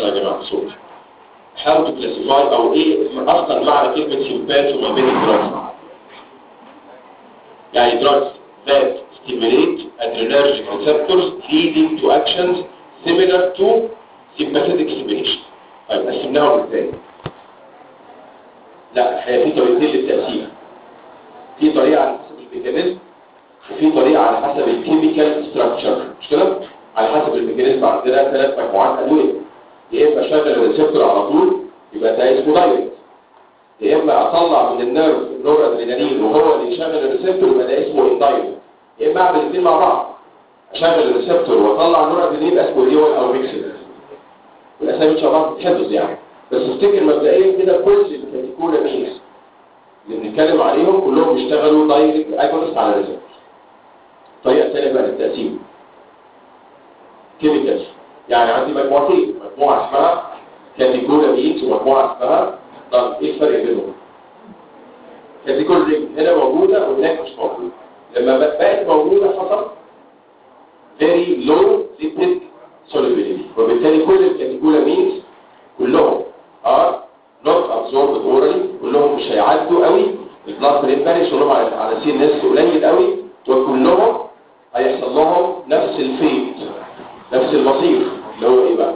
يا جماعه صوت how to classify او ايه اصلا معنى كلمه سيمبات وما بين الدراجز يعني drugs that stimulate adrenergic receptors leading to actions similar to sympathetic stimulation طيب قسمناهم ازاي لا هي في طريقتين للتقسيم في طريقه على حسب الميكانيزم وفي طريقه على حسب الكيميكال ستراكشر مش كده على حسب الميكانيزم عندنا ثلاث مجموعات ادويه يا اما شغل الريسبتور على طول يبقى ده اسمه دايركت يا اما اطلع من النيرف نور ادرينالين وهو اللي يشغل الريسبتور يبقى ده اسمه اندايركت يا اما اعمل الاثنين مع بعض اشغل الريسبتور واطلع نور ادرينالين يبقى اسمه ديول او ميكسد والاسامي ان شاء الله بتتحفظ يعني بس افتكر مبدئيا كده كل الكاتيكولا ميكس اللي بنتكلم عليهم كلهم بيشتغلوا دايركت اجونست على الريسبتور طريقه ثانيه بقى للتقسيم كيميكال يعني عندي مجموعتين مجموعه اسمها كاتيكولا ميكس ومجموعه اسمها طب ايه الفرق بينهم كاتيكولا رينج هنا موجوده وهناك مش موجوده لما بقت موجوده حصل very low lipid solubility وبالتالي كل الكاتيكولا ميكس كلهم are not absorbed orally كلهم مش هيعدوا قوي البلاد برين باريش كلهم على على سي ان اس قليل قوي وكلهم هيحصل لهم نفس الفيت نفس المصير اللي هو ايه بقى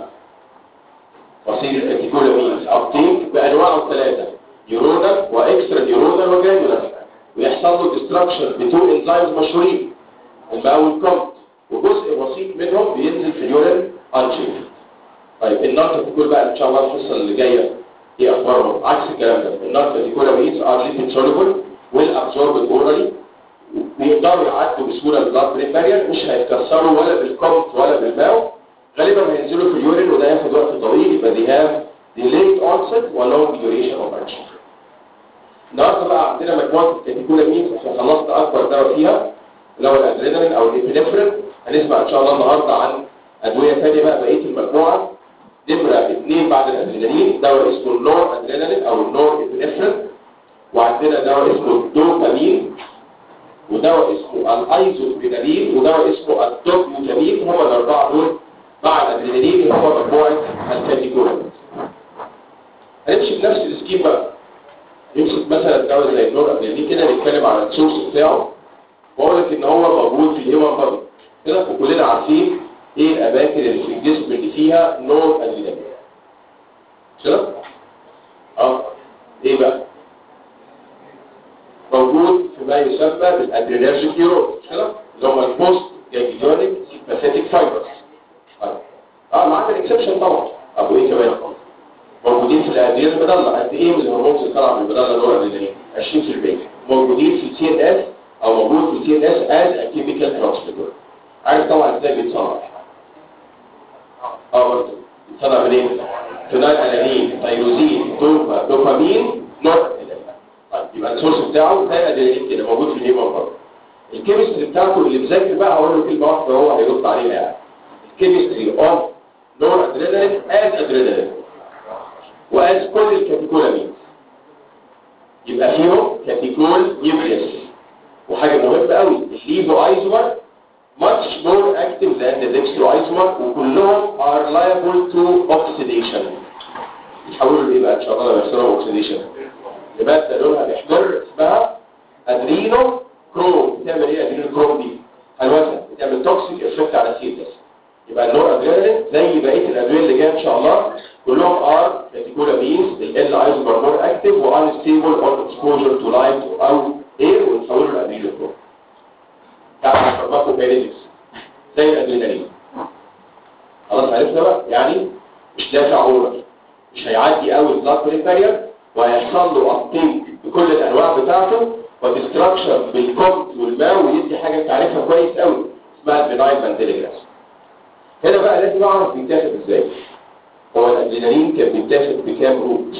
مصير الكاتيكولا مينز ابتيك بانواعه الثلاثه نيورونال واكسترا نيورونال وجرانيولار ويحصل له ديستراكشن بتو انزيمز مشهورين الماء والكومت وجزء بسيط منهم بينزل في اليورين انشيف طيب النار كاتيكولا بقى ان شاء الله الحصه اللي جايه ايه اخبارهم عكس الكلام ده النار كاتيكولا مينز ار ليبيد سوليبل ويل ابزوربد اورالي بيقدروا يعدوا بسهوله البلاد برين بارير مش هيتكسروا ولا بالكومت ولا بالماو غالبا هينزلوا في اليورين وده ياخد وقت طويل يبقى دي هاف delayed onset ولو duration of action النهارده بقى عندنا مجموعه الكاتيكولا مين احنا خلصنا اكبر دواء فيها اللي هو الادرينالين او الابنفرين هنسمع ان شاء الله النهارده عن ادويه ثانيه بقى بقيه المجموعه نمره اثنين بعد الادرينالين دواء اسمه النور ادرينالين او النور ابنفرين وعندنا دواء اسمه الدوبامين ودواء اسمه الايزوبرينالين ودواء اسمه الدوبيوتامين هم الاربعه دول مع الادرينالين اللي هو مجموعه الكاتيكولا هنمشي بنفس السكيم بقى نمسك مثلا دواء زي النور ادرينالين كده نتكلم على السورس بتاعه واقول لك ان هو موجود في الهيومن بادي كده وكلنا عارفين ايه الاماكن اللي في الجسم اللي فيها نور ادرينالين كده اه ايه بقى موجود في ما يسمى بالادرينرجيك نيورون كده اللي هم البوست جانجليونيك سيمباثيك فايبرز اه معاك الاكسبشن طبعا ابو ايه كمان موجودين في الادرينال المدلة قد ايه من الهرمونز اللي طالعه من المدلة دول الادرينالين 20% موجودين في السي ان اس او موجود في السي ان اس از كيميكال ترانسميتر عارف طبعا ازاي بيتصنع اه برضه بيتصنع منين؟ فينال الانين تايروزين دوبا دوبامين نور طيب يبقى السورس بتاعه زي الادرينالين كده موجود في الهيمون برضه الكيمستري بتاعته اللي مذاكر بقى هقول له كلمه واحده وهو هيرد عليها يعني الكيمستري اوف نور ادرينالين از ادرينالين واز كل الكاتيكولامين يبقى فيهم كاتيكول نيوكليس وحاجه مهمه قوي الليفو ايزومر much more active than the dextroisomer وكلهم are liable to oxidation يتحولوا لايه بقى ان شاء الله لما يحصلوا اوكسيديشن لماده لونها بيحمر اسمها ادرينو كروم بتعمل ايه ادرينو كروم دي هلوسه بتعمل توكسيك افكت على السيتس يبقى النور ادرينالين زي بقيه الادويه اللي جايه ان شاء الله كلهم ار كاتيكولامينز ال ايزومر مور اكتف وان ستيبل اون اكسبوجر تو لايت او اير ونحولوا لادرينو كروم يعني فارماكو كاينيتكس زي الادرينالين خلاص عرفنا بقى يعني مش دافع اورال مش هيعدي قوي البلاد برين بارير وهيحصل له ابتيك بكل الانواع بتاعته وديستراكشن بالكومت والماء ويدي حاجه انت عارفها كويس قوي اسمها البناين مانديليجراس هنا بقى لازم اعرف بيتاخد ازاي هو الادرينالين كان بيتاخد بكام روت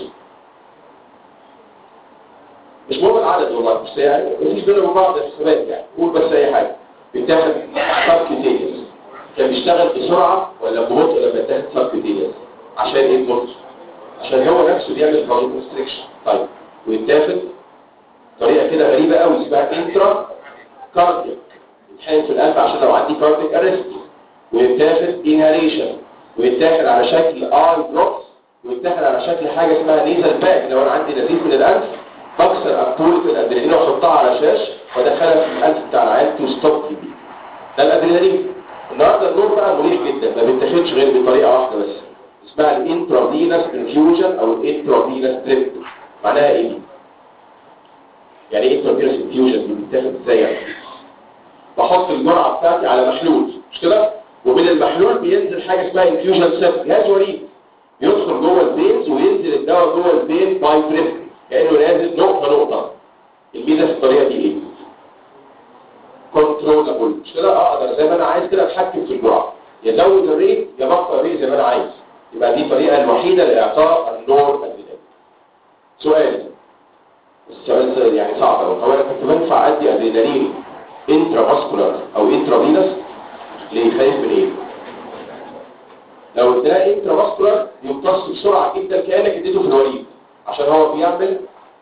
مش مهم العدد والله بس يعني مفيش بينهم بعض الحسابات يعني قول بس اي حاجه بيتاخد سبكيتينيوس كان بيشتغل بسرعه ولا ببطء لما يتاخد سبكيتينيوس عشان ايه البطء عشان هو نفسه بيعمل فازو كونستريكشن طيب ويتاخد طريقه كده غريبه قوي اسمها انترا كارديك يتحقن في القلب عشان لو عندي كارديك ارست ويتاخد انهاليشن ويتاخد على شكل اي دروبس ويتاخد على شكل حاجه اسمها نيزل باك لو انا عندي نزيف من الانف بكسر امبولة الادرينالين واحطها على شاش وادخلها في الانف بتاع العيان تو ستوب تي بي ده الادرينالين النهارده النور بقى مريح جدا ما بيتاخدش غير بطريقه واحده بس اسمها الانترافينس انفيوجن او الانترافينس دريب معناها ايه دي؟ يعني ايه انترافينس انفيوجن دي بتتاخد ازاي يعني بحط الجرعه بتاعتي على محلول مش كده ومن المحلول بينزل حاجه اسمها انفيوجن سيل جهاز وريد يدخل جوه الفينز وينزل الدواء جوه الفين باي دريب كانه نازل نقطه نقطه الميزه في الطريقه دي ايه كنترولابل مش كده اقدر زي ما انا عايز كده اتحكم في الجرعه يزود الريت يبقى الريت زي ما انا عايز يبقى دي الطريقه الوحيده لاعطاء النور الادرينالين سؤال السؤال ده يعني صعب قوي هو انا كنت بنفع ادي ادرينالين انترا فاسكولار او انترا فينس ليه خايف من ايه لو اداه انترا فاسكولار يمتص بسرعه جدا كانك اديته في الوريد عشان هو بيعمل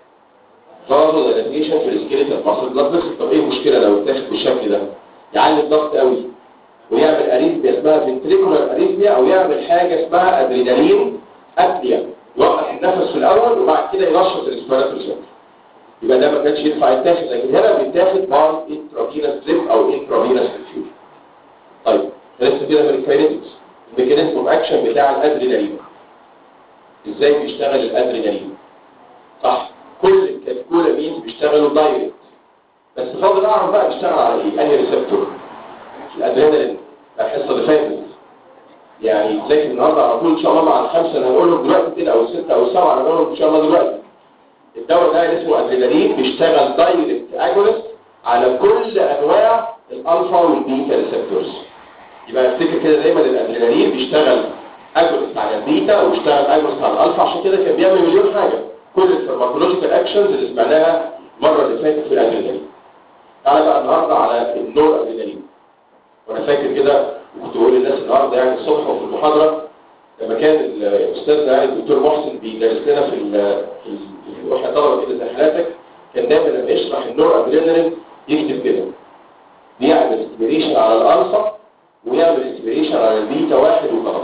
فازو ديلاتيشن في السكيلتال ماسل بلاد فيسل طب ايه المشكله لو اتاخد بالشكل ده يعلي الضغط قوي ويعمل اريثميا اسمها فنتريكولار اريثميا او يعمل حاجه اسمها ادرينالين ابليا يوقف النفس في الاول وبعد كده ينشط الريسبيراتوري سنتر يبقى ده ما كانش ينفع يتاخد لكن هنا بيتاخد باي انترافينس دريب او انترافينس انفيوجن طيب لسه كده من الكاينيتكس الميكانيزم اوف اكشن بتاع الادرينالين ازاي بيشتغل الادرينالين صح كل الكاتيكولامينز بيشتغلوا دايركت بس فاضل اعرف بقى بيشتغل على ايه انهي ريسبتور الادرينالين الحصه اللي فاتت يعني زي النهارده على طول ان شاء الله مع الخمسه اللي هنقولهم دلوقتي كده او السته او السبعه اللي هنقولهم ان شاء الله دلوقتي الدواء ده اللي اسمه ادرينالين بيشتغل دايركت اجونست على كل انواع الالفا والبيتا ريسبتورز يبقى افتكر كده دايما الادرينالين بيشتغل اجونست على البيتا وبيشتغل اجونست على الالفا عشان كده كان بيعمل مليون حاجه كل الفارماكولوجيكال اكشنز اللي سمعناها المره اللي فاتت في الادرينالين تعالى بقى النهارده على النور ادرينالين وانا فاكر كده وكنت بقول للناس النهارده يعني الصبح وفي المحاضره لما كان الاستاذ يعني الدكتور محسن بيدرس لنا في ال في ال واحنا طلبه كده زي حالاتك كان دايما لما يشرح النور ادرينالين يكتب كده بيعمل استيميليشن على الالفا ويعمل استيميليشن على البيتا واحد وخلاص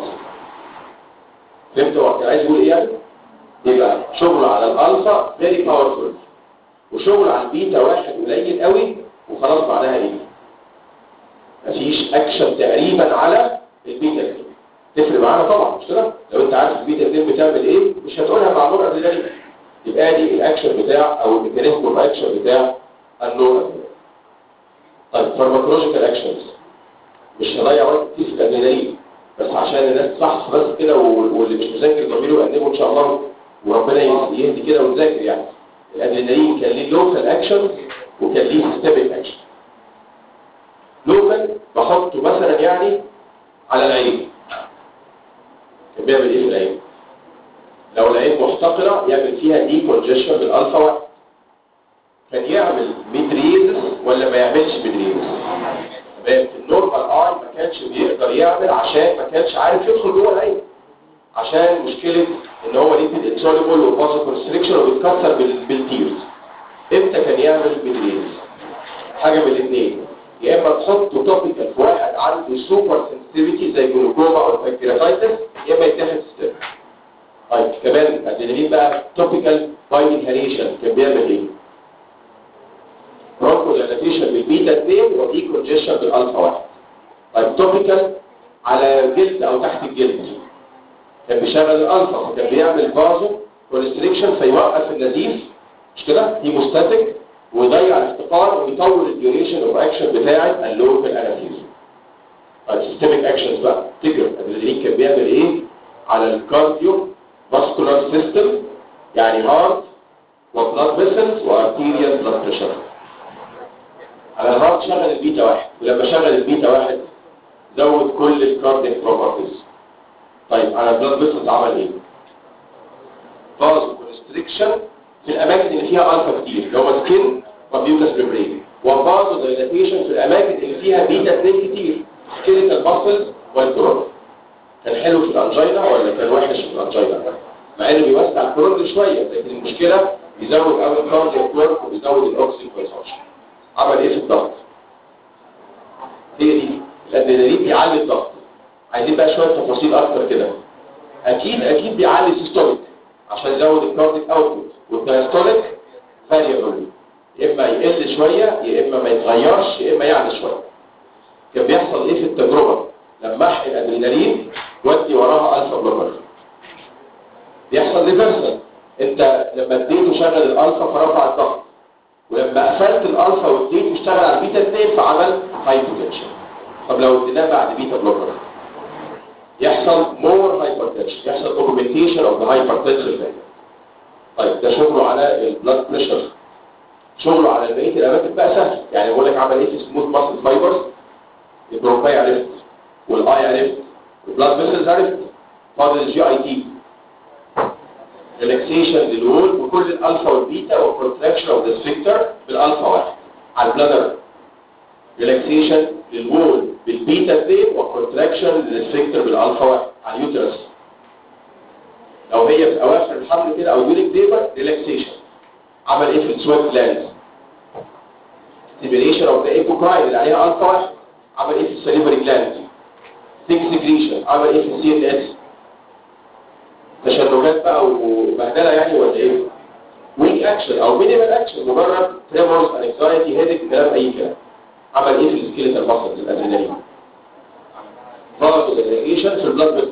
فهمت هو كان عايز يقول ايه يعني؟ يبقى شغل على الالفا فيري باورفول وشغل على البيتا واحد قليل قوي وخلاص معناها ايه؟ مفيش اكشن تقريبا على البيتا 2 تفرق معانا طبعا مش كده لو انت عارف البيتا 2 بتعمل ايه مش هتقولها مع نور ادرينالين يبقى دي الاكشن بتاع او الميكانيزم اوف اكشن بتاع النور ادرينالين طيب فارماكولوجيكال اكشنز مش هضيع وقت كتير في الادرينالين بس عشان الناس تصحصح بس كده واللي مش مذاكر ضميره يقدمه ان شاء الله وربنا يهدي كده ويذاكر يعني الادرينالين كان ليه لوكال اكشن وكان ليه سيستميك اكشن لوكال بحطه مثلا يعني على العين كان بيعمل ايه في العين لو العين محتقرة يعمل فيها دي كونجيشن بالالفا واحد كان يعمل ميدريزس ولا ما يعملش ميدريزس في النورمال اي ما كانش بيقدر يعمل عشان ما كانش عارف يدخل جوه العين عشان مشكلة ان هو ليبيد انسوليبل وفازو كونستريكشن وبيتكسر بالتيرز امتى كان يعمل ميدريزس حاجة من الاثنين يا اما تحطه توبيكال في واحد عنده سوبر سنسيتيفيتي زي جلوكوما او بانكرياتايتس يا اما يتاخد ستيب طيب كمان الادرينالين بقى توبيكال باي انهاليشن كان بيعمل ايه برونكو ديلاتيشن بالبيتا 2 ودي كونجيشن بالالفا 1 طيب توبيكال على جلد او تحت الجلد كان بيشغل الالفا فكان بيعمل فازو كونستريكشن فيوقف النزيف مش كده هيموستاتيك ويضيع الافتقار ويطول الديوريشن اوف اكشن بتاعه اللوكال انستيزيا السيستميك اكشنز بقى تفتكر الادرينالين كان بيعمل ايه على الكارديو فاسكولار سيستم يعني هارت وبلاد فيسلز وارتيريال بلاد بريشر على الهارت شغل البيتا واحد ولما شغل البيتا واحد زود كل الكارديك بروبرتيز طيب على البلاد فيسلز عمل ايه فازو كونستريكشن في الاماكن اللي فيها الفا كتير اللي هو سكين وبيوكس ميمبرين وبازو دايلاتيشن في الاماكن اللي فيها بيتا 2 كتير سكيليتال ماسلز والكورونا كان حلو في الانجينا ولا كان وحش في الانجينا مع انه بيوسع الكورونا شويه لكن المشكله بيزود قوي الكاردياك ورك وبيزود الاكسجين كونسبشن عمل ايه في الضغط هي دي الادرينالين بيعلي الضغط عايزين بقى شويه تفاصيل اكتر كده اكيد اكيد بيعلي السيستوليك عشان يزود الكارديك اوتبوت والدايستوليك فاريبل يا اما يقل شويه يا اما ما يتغيرش يا اما يعلى شويه كان بيحصل ايه في التجربه لما احقن ادرينالين ودي وراها الفا بلوكر بيحصل ريفرسال انت لما اديته شغل الالفا فرفع الضغط ولما قفلت الالفا واديته اشتغل على البيتا 2 فعمل هايبوتنشن طب لو اديناه بعد بيتا بلوكر يحصل مور هايبرتنشن يحصل اوجمنتيشن اوف ذا هايبرتنشن طيب ده شغله على البلاد بريشر شغله على بقيه الاماكن بقى سهل يعني بقول لك عمل ايه في سموث ماسل فايبرز البرونكاي عرفت والاي عرفت والبلاد فيسلز عرفت فاضل الجي اي تي ريلاكسيشن للوول وكل الالفا والبيتا والكونتراكشن اوف ذا سفنكتر بالالفا واحد على البلادر ريلاكسيشن للوول بالبيتا 2 والكونتراكشن للسفنكتر بالالفا واحد على اليوترس لو هي في اواخر الحمل كده او يونيك ديبر ريلاكسيشن عمل ايه في السويت جلاند ستيميليشن اوف ذا ايبوكراين اللي عليها الفا واحد عمل ايه في السليفري جلاند ثيك سكريشن عمل ايه في السي ان اس تشنجات بقى وبهدله يعني ولا ايه ويك اكشن او مينيمال اكشن مجرد تريمورز انكزايتي هيدك كلام اي كلام عمل ايه في السكيلتال ماسلز الادرينالين فازو ديليجيشن في البلاد فيسلز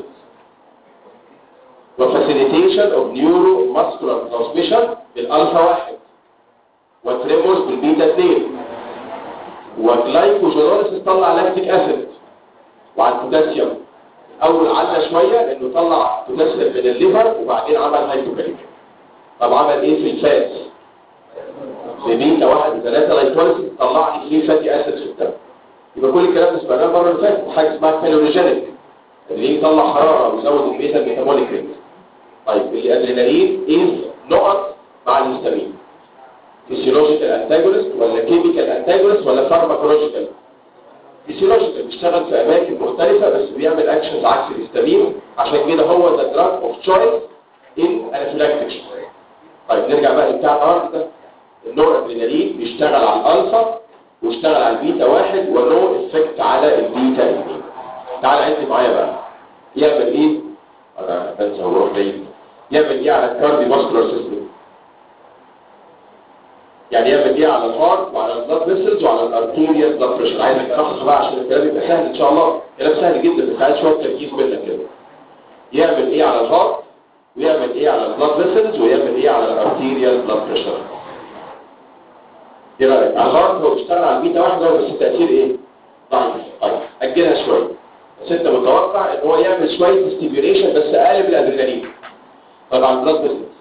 وفاسيليتيشن اوف نيورو ماسكولار ترانسميشن بالالفا واحد وتريمورز بالبيتا 2 وجلايكوجينوليس طلع لاكتيك اسيد وعلى البوتاسيوم اول علّى شويه لانه طلع بوتاسيوم من الليفر وبعدين عمل هايبوكاليك طب عمل ايه في الفات ببيتا واحد وثلاثة لايكوليسيس طلع لي فيه فاتي اسيد في الدم يبقى كل الكلام ده سمعناه المره اللي فاتت حاجه اسمها كالوريجينيك اللي يطلع حراره ويزود البيتا الميتابوليك ريت طيب الادرينالين از نقط مع الهستامين فيسيولوجيكال انتاجونست ولا كيميكال انتاجونست ولا فارماكولوجيكال فيسيولوجيكال بيشتغل في اماكن مختلفه بس بيعمل اكشنز عكس الهستامين عشان كده هو ذا دراج اوف تشويس ان انافيلاكتيك طيب نرجع بقى لبتاع النهارده النور ادرينالين بيشتغل على الالفا ويشتغل على البيتا واحد ونو افكت على البيتا اثنين تعال عد معايا بقى يعمل ايه انا بنسى وروح بعيد يعمل ايه على الكاردي ماسكولار سيستم يعني يعمل ايه على الهارت وعلى البلاد فيسلز وعلى الارتيريال بلاد بريشر عايزك تخصص بقى عشان الكلام يبقى سهل ان شاء الله كلام سهل جدا بس عايز شويه تركيز منك كده يعمل ايه على الهارت ويعمل ايه على البلاد فيسلز ويعمل ايه على الارتيريال بلاد بريشر ايه رايك على الهارت هو بيشتغل على البيتا واحده بس التاثير ايه ضعيف طيب اجلها شويه بس انت متوقع ان هو يعمل شويه ستيميوليشن بس اقل من الادرينالين طبعا البلاد فيسلز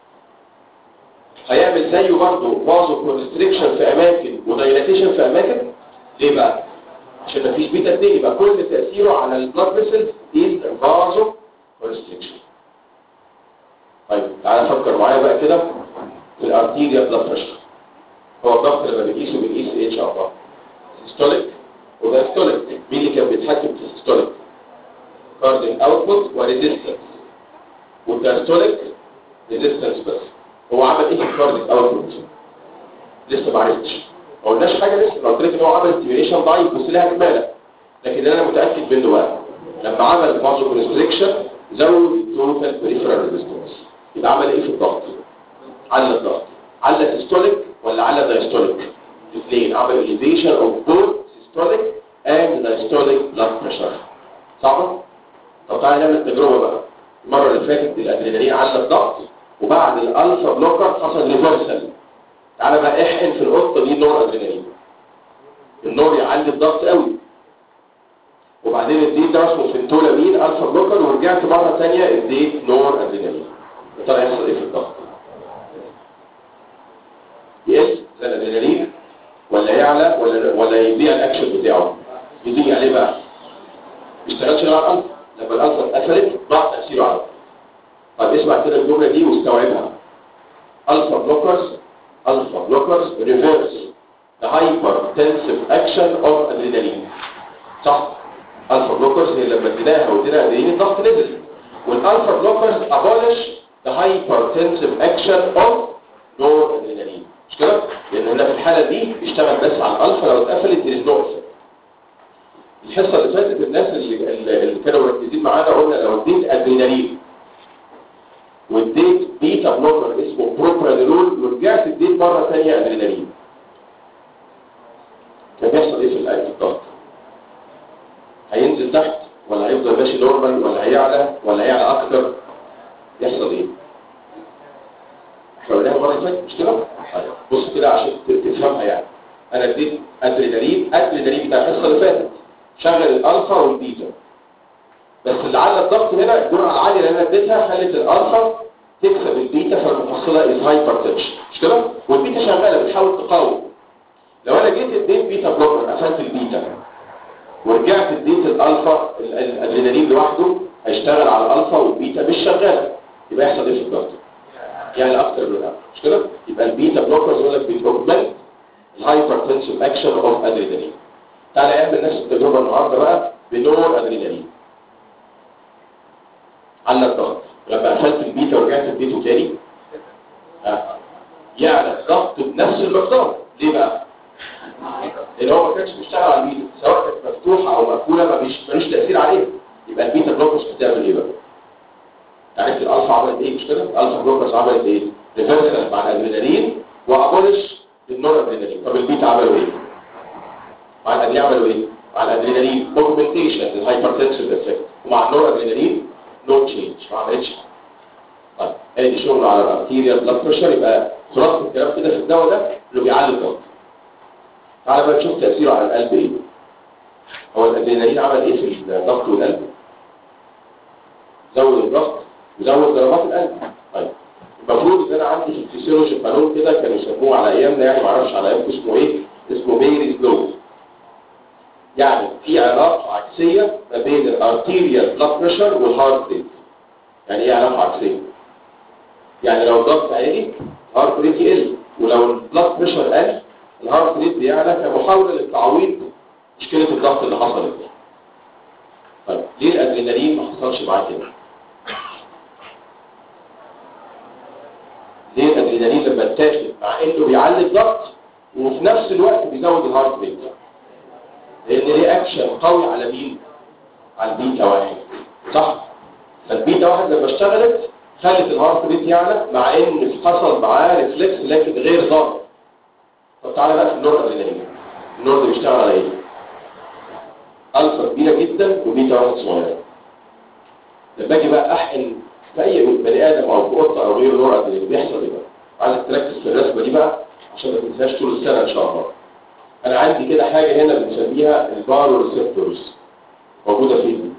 هيعمل زيه برضه فازو كونستريكشن في اماكن ودايلاتيشن في اماكن ليه بقى عشان مفيش بيتا 2 يبقى كل تاثيره على البلاد فيسلز از فازو كونستريكشن طيب تعالى نفكر معايا بقى كده في الارتيريا بلاد بريشر هو الضغط لما بنقيسه بنقيس ايه ان شاء الله سيستوليك ودايستوليك مين اللي كان بيتحكم في السيستوليك كارديك اوتبوت وريزيستنس والدايستوليك ريزيستنس بس هو عمل ايه في الكارديك اوتبوت لسه ما عرفتش ما قلناش حاجه لسه قلت لك ان هو عمل ستيميوليشن ضعيف بس لها كماله لكن اللي انا متاكد منه بقى لما عمل فازو كونستريكشن زود التوتال بريفرال ريزيستنس يبقى عمل ايه في الضغط على الضغط على سيستوليك ولا على دايستوليك الاثنين عمل elevation of both systolic and diastolic blood pressure صعبه طب تعالى نعمل تجربه بقى المره اللي فاتت الادرينالين على الضغط وبعد الالفا بلوكر حصل ريفرسال تعالى بقى احقن في القطه دي نور ادرينالين النور يعلي الضغط قوي وبعدين اديت ده اسمه فنتولامين الفا بلوكر ورجعت مره ثانيه اديت نور ادرينالين يا ترى هيحصل ايه في الضغط يقل زي الادرينالين ولا يعلى ولا ولا يضيع الاكشن بتاعه يضيع ليه بقى ما يشتغلش غير على الالفا لما الالفا اتقفلت ضاع تاثيره على طب اسمع كده الجمله دي واستوعبها الفا بلوكرز الفا بلوكرز ريفيرس the hypertensive action of adrenaline صح الفا بلوكرز هي لما اديناها وادينا ادرينالين الضغط نزل والالفا بلوكرز abolish the hypertensive action of noradrenaline مش كده؟ لان هنا في الحاله دي بيشتغل بس على الالفا لو اتقفلت there is no effect الحصه اللي فاتت الناس اللي, اللي كانوا مركزين معانا قلنا لو اديت ادرينالين واديت بيتا بلوكر اسمه بروبرانولول ورجعت اديت مره ثانيه ادرينالين كان بيحصل ايه في القلب الضغط هينزل تحت ولا هيفضل ماشي نورمال ولا هيعلى ولا هيعلى اكتر يحصل ايه احنا قلناها المره اللي فاتت مش كده طيب، بص كده عشان تفهمها يعني انا اديت ادرينالين ادرينالين بتاع الحصه اللي فاتت شغل الالفا والبيتا بس اللي على الضغط هنا الجرعه العاليه اللي انا اديتها خلت الالفا تكسب البيتا فالمحصله از هايبر تنشن مش كده والبيتا شغاله بتحاول تقاوم لو انا جيت اديت بيتا بلوكر قفلت البيتا ورجعت اديت الالفا ال- الادرينالين لوحده هيشتغل على الالفا والبيتا مش شغاله يبقى يحصل ايه في الضغط يعني اكتر من الالفا مش كده يبقى البيتا بلوكرز يقول لك بتوجمنت الهايبر تنشن اكشن اوف ادرينالين تعالى اعمل نفس التجربه النهارده بقى بنور ادرينالين على الضغط لما قفلت البيتا ورجعت اديته تاني آه. يعني الضغط بنفس المقدار ليه بقى؟ لان هو ما كانش بيشتغل على البيتا سواء كانت مفتوحه او مقفوله ما مش ملوش تاثير عليها يبقى البيتا بلوكرز بتعمل ايه بقى؟ عرفت الالفا عملت ايه مش كده؟ الالفا بلوكرز عملت ايه؟ ريفرسال مع الادرينالين وابولش النور ادرينالين طب البيتا عملوا ايه؟ مع الادرينالين عملوا ايه؟ مع الادرينالين اوجمنتيشن الهايبرتنسيف افكت ومع النور ادرينالين نو تشينج ما عملتش حاجة. طيب ادي شغل على الارتيريال بلاد بريشر يبقى خلاصه الكلام كده في الدواء ده اللي بيعلي الضغط تعالى بقى نشوف تاثيره على القلب ايه هو الادرينالين عمل ايه في الضغط والقلب زود الضغط وزود ضربات القلب طيب المفروض ان انا عندي في الفسيولوجي قانون كده كانوا يسموه على ايامنا يعني ما اعرفش على ايامكم اسمه ايه اسمه ميريز لو يعني في علاقه عكسيه ما بين الارتيريال بلاد بريشر والهارت ريت يعني ايه علاقه عكسيه يعني لو الضغط عالي الهارت ريت يقل ولو البلاد بريشر قل الهارت ريت بيعلى كمحاوله للتعويض مشكله الضغط اللي حصلت دي طيب ليه الادرينالين ما حصلش معاه كده ليه الادرينالين لما اتاخد مع انه بيعلي الضغط وفي نفس الوقت بيزود الهارت ريت لان ليه اكشن قوي على مين على البيتا واحد صح فالبيتا واحد لما اشتغلت خلت الهارت ريت يعلى مع ان حصل معاه ريفلكس لكن غير ظاهر طب تعالى بقى في النور ادرينالين النور ده بيشتغل على ايه الفا كبيره جدا وبيتا واحد صغيره لما اجي بقى احقن في اي بني ادم او في قطه او غيره نور ادرينالين بيحصل ايه بقى عايزك تركز في الرسمه دي بقى عشان ما تنساش طول السنه ان شاء الله انا عندي كده حاجه هنا بنسميها البارو ريسبتورز موجوده فين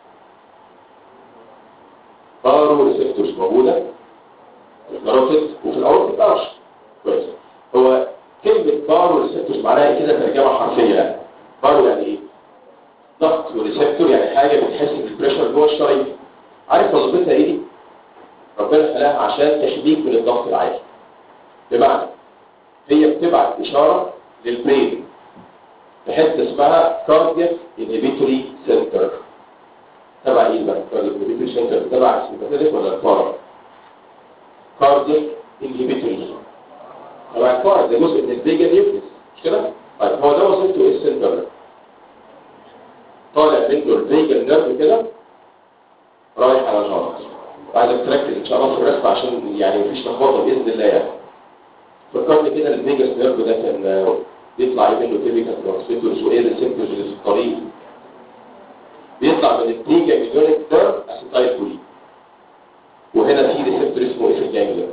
بارو ريسبتورز موجوده في الكاروتيد وفي الاورتيك ارش كويس هو كلمه بارو ريسبتورز معناها إيه كده ترجمه حرفيه يعني بارو يعني ايه ضغط وريسبتور يعني حاجه بتحس بالبريشر جوه الشرايين عارف وظيفتها ايه دي ربنا خلاها عشان تحميك من الضغط العالي بمعنى هي بتبعت اشاره للبرين في حته اسمها كاردياك انهبيتوري سنتر تبع ايه بقى كاردياك انهبيتوري سنتر تبع السيمباثيك ولا البارا كاردياك انهبيتوري تبع البارا ده جزء من الفيجا نيوكليس مش كده طيب هو ده وظيفته ايه السنتر ده طالع منه الفيجا نيرف كده رايح على الهارت وعايزك تركز ان شاء الله في الرسم عشان يعني مفيش لخبطه باذن الله يعني فكرني كده الفيجاس نيرف ده كان بيطلع منه كيميكال ترانسميترز وايه الريسبتورز اللي في الطريق بيطلع من البريجا ميليونيك نيرف اسيتايل كولين وهنا في ريسبتور اسمه ايه في الجانجليا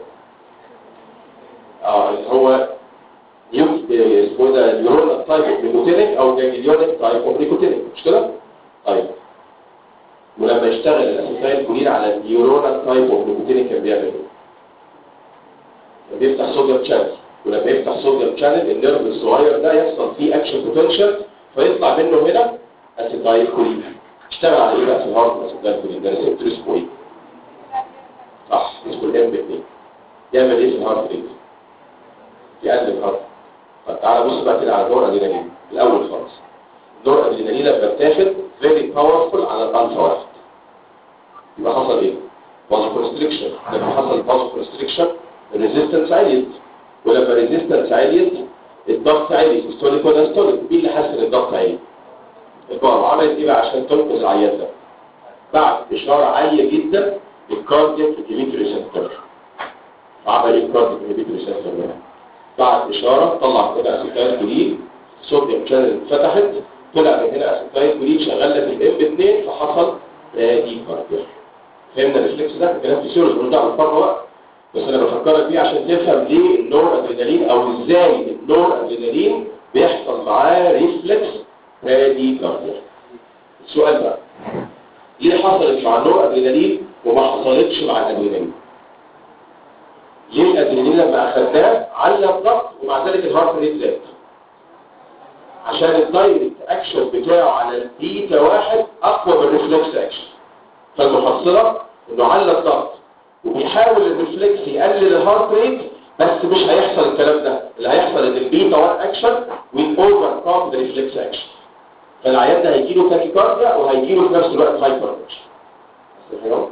اه اللي هو نيوك اسمه ده نيورونال تايب اوف نيكوتينيك او جانجليونيك تايب اوف نيكوتينيك مش كده؟ طيب ولما يشتغل الاسيتايل كولين على النيورونال تايب اوف نيكوتينيك كان بيعمل ايه؟ كان بيفتح صوديوم شانل ولما يفتح صوديوم شانل النيرف الصغير ده يحصل فيه اكشن بوتنشال فيطلع منه هنا اسيتايل كولين اشتغل على ايه بقى في الهارت اسيتايل كولين ده ريسبتور اسمه ايه؟ صح اسمه الام 2 يعمل ايه في الهارت ريت؟ يقلل الهارت طب تعالى بص بقى كده على الدور ادرينالين الاول خالص الدور ادرينالين لما اتاخد فيري باورفول على الالفا واحد يبقى حصل ايه؟ فازو كونستريكشن لما حصل فازو كونستريكشن الريزيستنس عاليت ولما الريزيستنس عاليت الضغط عالي سيستوليك ولا ستوليك مين اللي حس ان الضغط عالي البار عملت ايه بقى عشان تنقذ العيان ده بعد اشاره عاليه جدا للكاردياك انهبيتور ريسبتور عمل ايه الكاردياك انهبيتور ريسبتور ده بعد اشاره طلع كده اسيتايل جديد صوديوم شانل اتفتحت طلع من هنا اسيتايل جديد شغال في الام 2 فحصل دي كاردياك فهمنا الريفلكس ده كلام فيسيولوجي مش دعوه بالفرق بقى بس انا بفكرك بيه عشان تفهم ليه النور ادرينالين او ازاي النور ادرينالين بيحصل معاه ريفلكس هادي كاردياك السؤال بقى ليه حصلت مع النور ادرينالين وما حصلتش مع الادرينالين ليه الادرينالين لما اخدناه على الضغط ومع ذلك الهارت ريت زاد عشان الدايركت اكشن بتاعه على البيتا واحد اقوى من الريفلكس اكشن فالمحصله انه على الضغط وبيحاول الريفلكس يقلل الهارت ريت بس مش هيحصل الكلام ده اللي هيحصل ان البيتا 1 اكشن ويل اوفر كوم ذا ريفلكس اكشن فالعيان ده هيجيله تاكيكارديا وهيجيله في نفس الوقت هايبر تنشن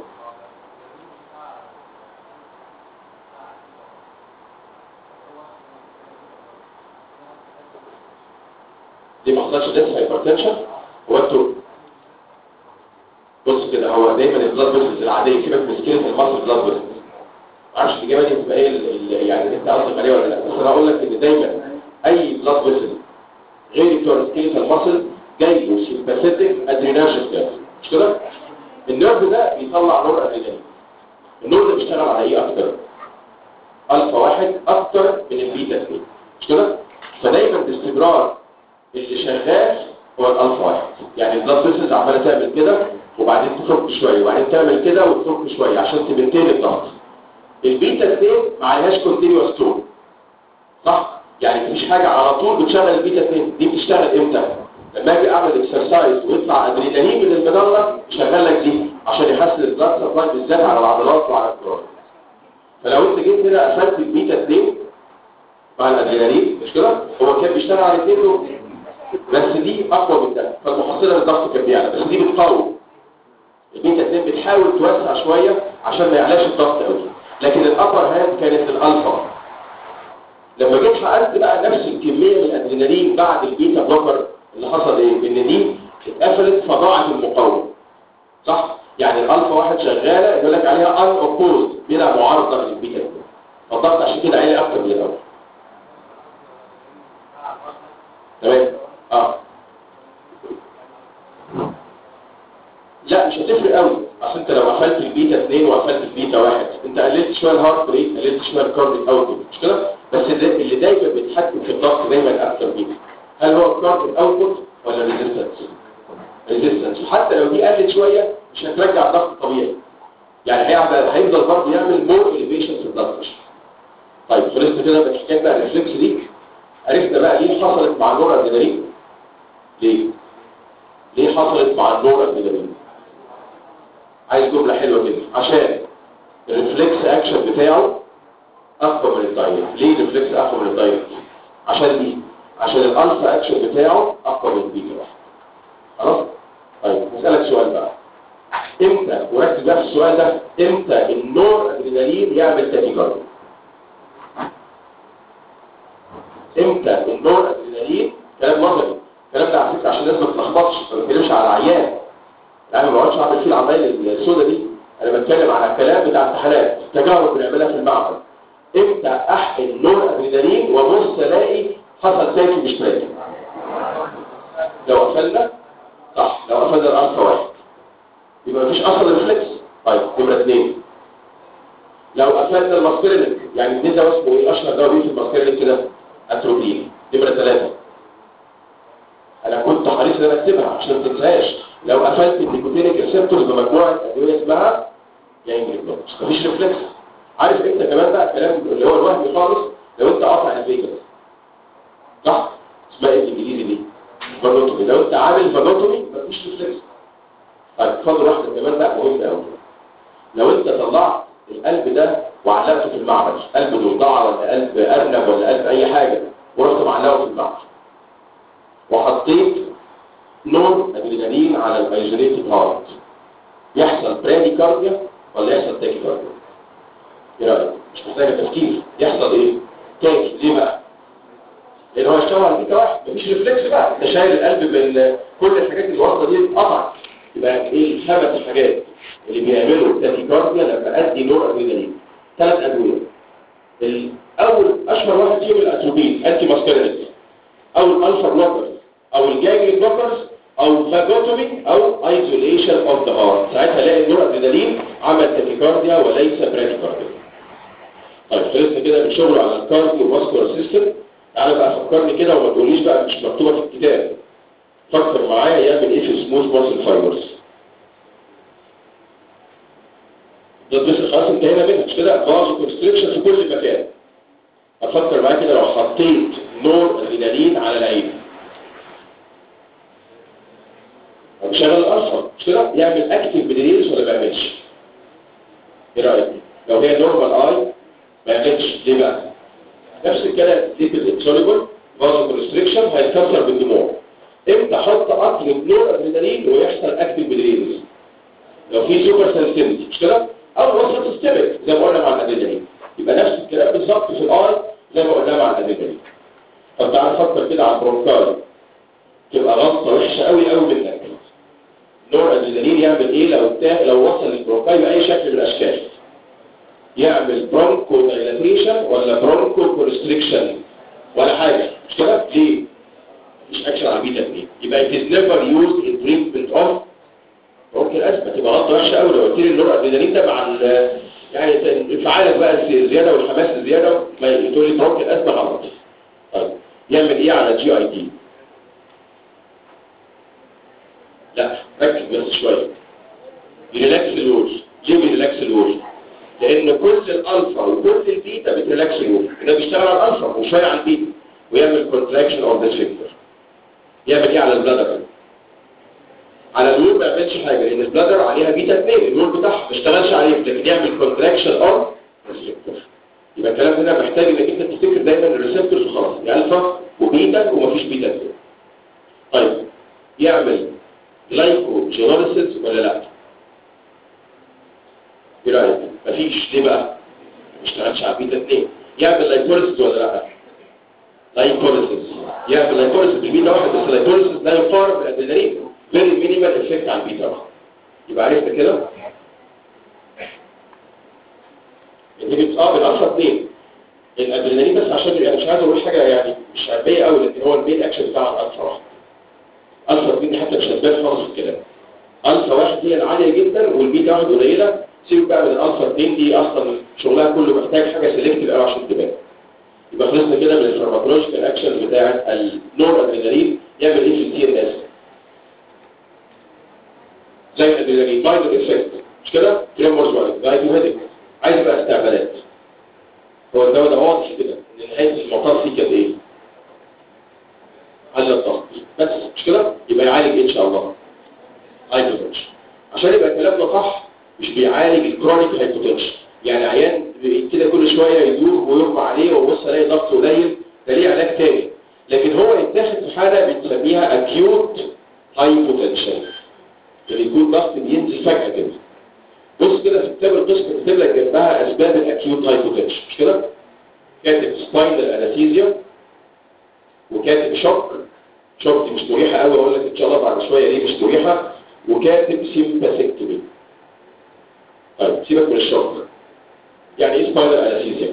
دي ما حصلش لسه هايبرتنشن هو انتوا بص كده هو دايما البلاد فيسلز العاديه سيبك من سكيلت المصل بلاد فيسلز معرفش الاجابه دي تبقى ايه يعني اللي انت قصدك عليه ولا لا بس انا هقول لك ان دايما اي بلاد فيسل غير بتوع سكيلت المصل جاي له سيمباثيتك ادريناجين جاز مش كده النيرف ده بيطلع نور ادرينالين النور ده بيشتغل على ايه اكتر الفا واحد اكتر من البيتا 2 مش كده فدايما باستمرار اللي شغال هو الالفا واحد يعني البلاد فيسلز عماله تعمل كده وبعدين تفك شويه وبعدين تعمل كده وتفك شويه عشان تبنتين الضغط البيتا 2 ما عليهاش كونتينوس تون صح يعني مفيش حاجه على طول بتشغل البيتا 2 دي بتشتغل امتى لما اجي اعمل اكسرسايز ويطلع ادرينالين من المظله يشغل لك دي عشان يحسن البلاد سبلاي بالذات على العضلات وعلى الكرات فلو انت جيت هنا قفلت البيتا 2 مع الادرينالين مش كده هو كان بيشتغل على الاثنين دول بس دي اقوى من ده فالمحصله للضغط كان بيعلى بس دي بتقاوم البيتا 2 بتحاول توسع شويه عشان ما يعلاش الضغط قوي لكن الابر هاند كانت الالفا لما جيت حققت بقى نفس الكميه من الادرينالين بعد البيتا بلوكر اللي حصل ايه ان دي اتقفلت فضاعت المقاومه صح يعني الالفا واحد شغاله يقول لك عليها ان اوبوزد بلا معارضه للبيتا 2 فالضغط عشان كده عالي اكتر من الاول تمام اه لا مش هتفرق قوي اصل انت لو قفلت البيتا 2 وقفلت البيتا 1 انت قللت شويه الهارت ريت قللت شويه الكارديك اوتبوت مش كده بس اللي دايما بيتحكم في الضغط دايما اكتر مين هل هو الكارديك اوتبوت ولا ريزيستنس ريزيستنس وحتى لو دي قلت شويه مش هترجع الضغط طبيعي يعني هيعمل هيفضل برضه يعمل مور اليفيشن في الضغط طيب خلصنا كده من حكايه بقى الريفلكس دي عرفنا بقى ليه حصلت مع النور ادرينالين ليه ليه حصلت مع النور ادرينالين عايز جمله حلوه كده عشان الريفلكس اكشن بتاعه اقوى من الدايركت ليه الريفلكس اقوى من الدايركت عشان دي عشان الالفا اكشن بتاعه اقوى من البيتا واحد خلاص طيب هسالك سؤال بقى امتى وركز بقى في السؤال ده امتى النور ادرينالين يعمل تاكيكارديا امتى النور ادرينالين كلام نظري الكلام ده على فكره عشان الناس ما تتلخبطش ما بتكلمش على العيان يعني ما بقعدش اعمل فيه العمايل السوداء دي انا بتكلم على الكلام بتاع امتحانات تجارب بنعملها في المعمل امتى احقن نور ادرينالين وابص الاقي حصل تاكي مش تاكي لو قفلنا صح لو قفلنا الالفا واحد يبقى مفيش اصلا ريفلكس طيب نمره اثنين لو قفلنا الماسكرينك يعني الدين ده اسمه ايه اشهر دواء في الماسكرينك كده اتروبين نمره ثلاثه انا كنت حريص ان انا اكتبها عشان ما تنساهاش لو قفلت النيكوتينيك ريسبتورز بمجموعه ادويه اسمها جانجلي بلوكس مفيش ريفلكس عارف انت كمان بقى الكلام اللي هو الوهمي خالص لو انت قاطع الفيجاس صح اسمها ايه بالانجليزي دي فاجوتومي لو انت عامل فاجوتومي مفيش ريفلكس طيب اتفضل واحده كمان بقى مهمه قوي لو انت طلعت القلب ده وعلقته في المعمل قلب ضفدعه ولا قلب ارنب ولا قلب اي حاجه ورحت معلقه في المعمل وحطيت نور ادرينالين على الايزوليتد هارت يحصل براديكارديا ولا يحصل تاكيكارديا ايه رايك مش محتاجه تفكير يحصل ايه تاكي ليه بقى لان هو اشتغل على بيتا واحد مفيش ريفلكس بقى انت شايل القلب بال كل الحاجات اللي واصله دي اتقطعت يبقى ايه الخمس حاجات اللي بيعملوا تاكيكارديا لما ادي نور ادرينالين ثلاث ادويه الاول اشهر واحد فيهم الاتروبين انتي ماسكارينز او الالفا بلوكرز او الجاجري بلوكرز او فاجوتومي او ايزوليشن اوف ذا هارت ساعتها الاقي النور ادرينالين عمل تاكيكارديا وليس براديكارديا طيب خلصنا كده من شغله على الكارديو فاسكولار سيستم تعالى بقى فكرني كده وما تقوليش بقى مش مكتوبه في الكتاب فكر معايا يعمل ايه في سموث ماسل فايبرز ده بس خلاص انتهينا منها مش كده فاز كونستريكشن في كل مكان افكر معايا كده لو حطيت نور ادرينالين على العين بشغل الالفا مش كده يعمل اكتف بدريلز ولا ما يعملش ايه رايك لو هي نورمال اي ما يعملش ليه بقى نفس الكلام ليبيد انسوليبل فازو كونستريكشن هيتكسر بالدموع امتى احط قطر نور ادرينالين ويحصل اكتف بدريلز لو في سوبر سنسيتيفيتي مش كده او وصلت ستيبك زي ما قلنا مع الادرينالين يبقى نفس الكلام بالظبط في الاي زي ما قلنا مع الادرينالين طب تعال فكر كده على البرونكاي تبقى غلطه وحشه قوي قوي منك نور ادرينالين يعمل ايه لو التا... لو وصل للبرونكاي باي شكل من الاشكال يعمل برونكو دايلاتيشن ولا برونكو كونستريكشن ولا حاجه مش كده ليه مش اكشن على البيتا 2 يبقى it is never used in treatment of ممكن ازمه تبقى غلطه وحشه قوي لو قلت لي النور ادرينالين ده مع ال يعني انفعالك بقى الزياده والحماس الزياده ما تقول لي ممكن ازمه غلط طيب يعمل ايه على جي اي دي لا ركز بس شويه يريلاكس الوش ليه بيريلاكس الوش لان كل الالفا وكل البيتا بتريلاكس الوش ده بيشتغل على الالفا وشويه على البيتا ويعمل كونتراكشن اوف ذا سفنكتر يعمل ايه على البلادر على النور ما يعملش حاجه لان البلادر عليها بيتا 2 النور بتاعها ما اشتغلش عليه لكن يعمل كونتراكشن اوف ريسبتور يبقى الكلام هنا محتاج انك انت تفتكر دايما الريسبتورز وخلاص الفا وبيتا ومفيش بيتا 2 طيب يعمل جلايكو جينوليسيس ولا لا ايه رايك مفيش ليه بقى ما اشتغلش على بيتا 2 يعمل لايكوليسيس ولا لا لايكوليسيس يعمل لايكوليسيس بالبيتا واحد بس لايكوليسيس لا يقارب الادرينالين فيري مينيمال افكت على البيتا واحد يبقى عرفنا كده الهيبت اه بالالفا 2 الادرينالين بس عشان يعني مش عايز اقول حاجه يعني مش عاديه قوي لكن هو المين اكشن بتاع الالفا واحد الفا 2 دي حتى مش هتبان خالص في الكلام الفا واحد هي العاليه جدا والبيتا واحد قليله سيبك بقى من الالفا 2 دي اصلا شغلها كله محتاج حاجه سيلكتيف قوي عشان تبان يبقى خلصنا كده من الفارماكولوجيكال اكشن بتاع النور ادرينالين يعمل ايه في التي ان اس زي الادرينالين بايدر افكت مش كده تريمورز ولا دايتوهيدك عايز بقى استعمالات هو الدواء ده واضح كده ان نهايه المطاف فيه كانت ايه حل الضغط بس مش كده يبقى يعالج ان شاء الله هايبوتنشن عشان يبقى كلامنا صح مش بيعالج الكرونيك هايبوتنشن يعني عيان كده كل شويه يدور ويغمى عليه وبص الاقي ضغطه قليل ده ليه علاج تاني لكن هو يتاخد في حاله بنسميها اكيوت هايبوتنشن اللي يكون ضغط بينزل فجاه كده بص كده في كتاب القسم كاتب لك جنبها اسباب الاكيوت هايبوتنشن مش كده كاتب سباينال انستيزيا وكاتب شوك شوك دي مش مريحه قوي اقول لك ان شاء الله بعد شويه ليه مش مريحه وكاتب سيمباثيكتومي طيب سيبك من الشوك يعني ايه سباينال انستيزيا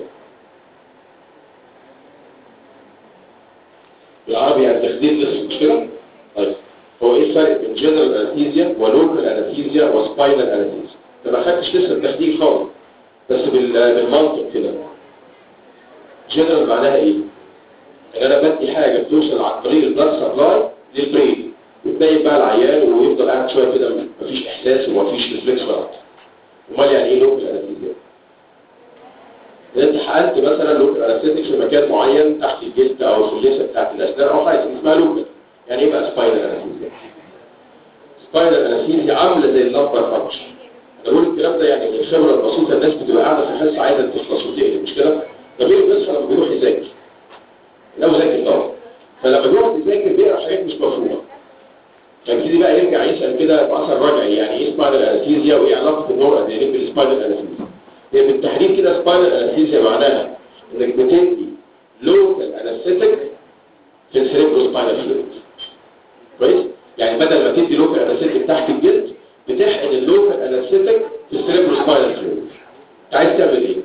بالعربي يعني تخدير لسه مش كده طيب هو ايه الفرق بين جنرال انستيزيا ولوكال انستيزيا وسباينال انستيزيا انت ما خدتش لسه التخدير خالص بس بالمنطق كده جنرال معناها ايه ان انا بدي حاجه بتوصل عن طريق البلاد سبلاي للبرين وتلاقي بقى العيان ويفضل قاعد شويه كده مفيش احساس ومفيش ريفلكس غلط امال يعني ايه لوكال انستيزيا انت حقنت مثلا لوكال انستيزيا في مكان معين تحت الجلد او في اللثه بتاعت الاسنان او حاجه اسمها لوكال يعني ايه بقى سباينال انستيزيا سباينال انستيزيا عامله زي اللمبر فانكشن بقول الكلام ده يعني من الخبره البسيطه الناس بتبقى قاعده في حصه عايزه تخلص وتقلب مش كده ده غير بيصحى لما بيروح يذاكر لو ذاكر طبعا فلما بيروح يذاكر بيقرا حاجات مش مفهومه فيبتدي بقى يرجع يسال كده باثر رجعي يعني ايه سباينال انستيزيا وايه علاقه النور ادرينالين بالسباينال انستيزيا هي بالتحديد كده سباينال انستيزيا معناها انك بتدي لوكال انستيك في السيريبرو سباينال فلويد كويس يعني بدل ما تدي لوكال انستيك تحت الجلد بتحقن اللوكال انستيك في السيريبرو سباينال فلويد انت عايز تعمل ايه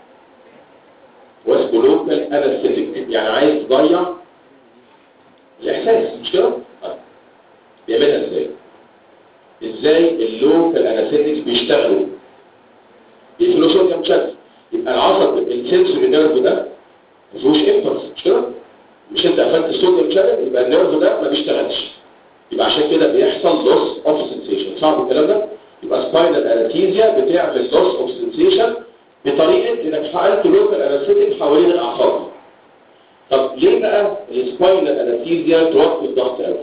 واسمه لوكال انستيك يعني عايز تضيع الاحساس مش كده طيب. بيعملها ازاي ازاي اللوكال انستيك بيشتغلوا بيقفلوا صوديوم شانل يبقى العصب السنسوري نيرف ده ما فيهوش امبلس مش كده مش انت قفلت الصوديوم شانل يبقى النيرف ده ما بيشتغلش يبقى عشان كده بيحصل لوس اوف سنسيشن صعب الكلام ده يبقى سباينال انستيزيا بتعمل لوس اوف سنسيشن بطريقه انك فعلت لوكال انستيك حوالين الاعصاب طب ليه بقى السباينال انستيزيا توقف الضغط قوي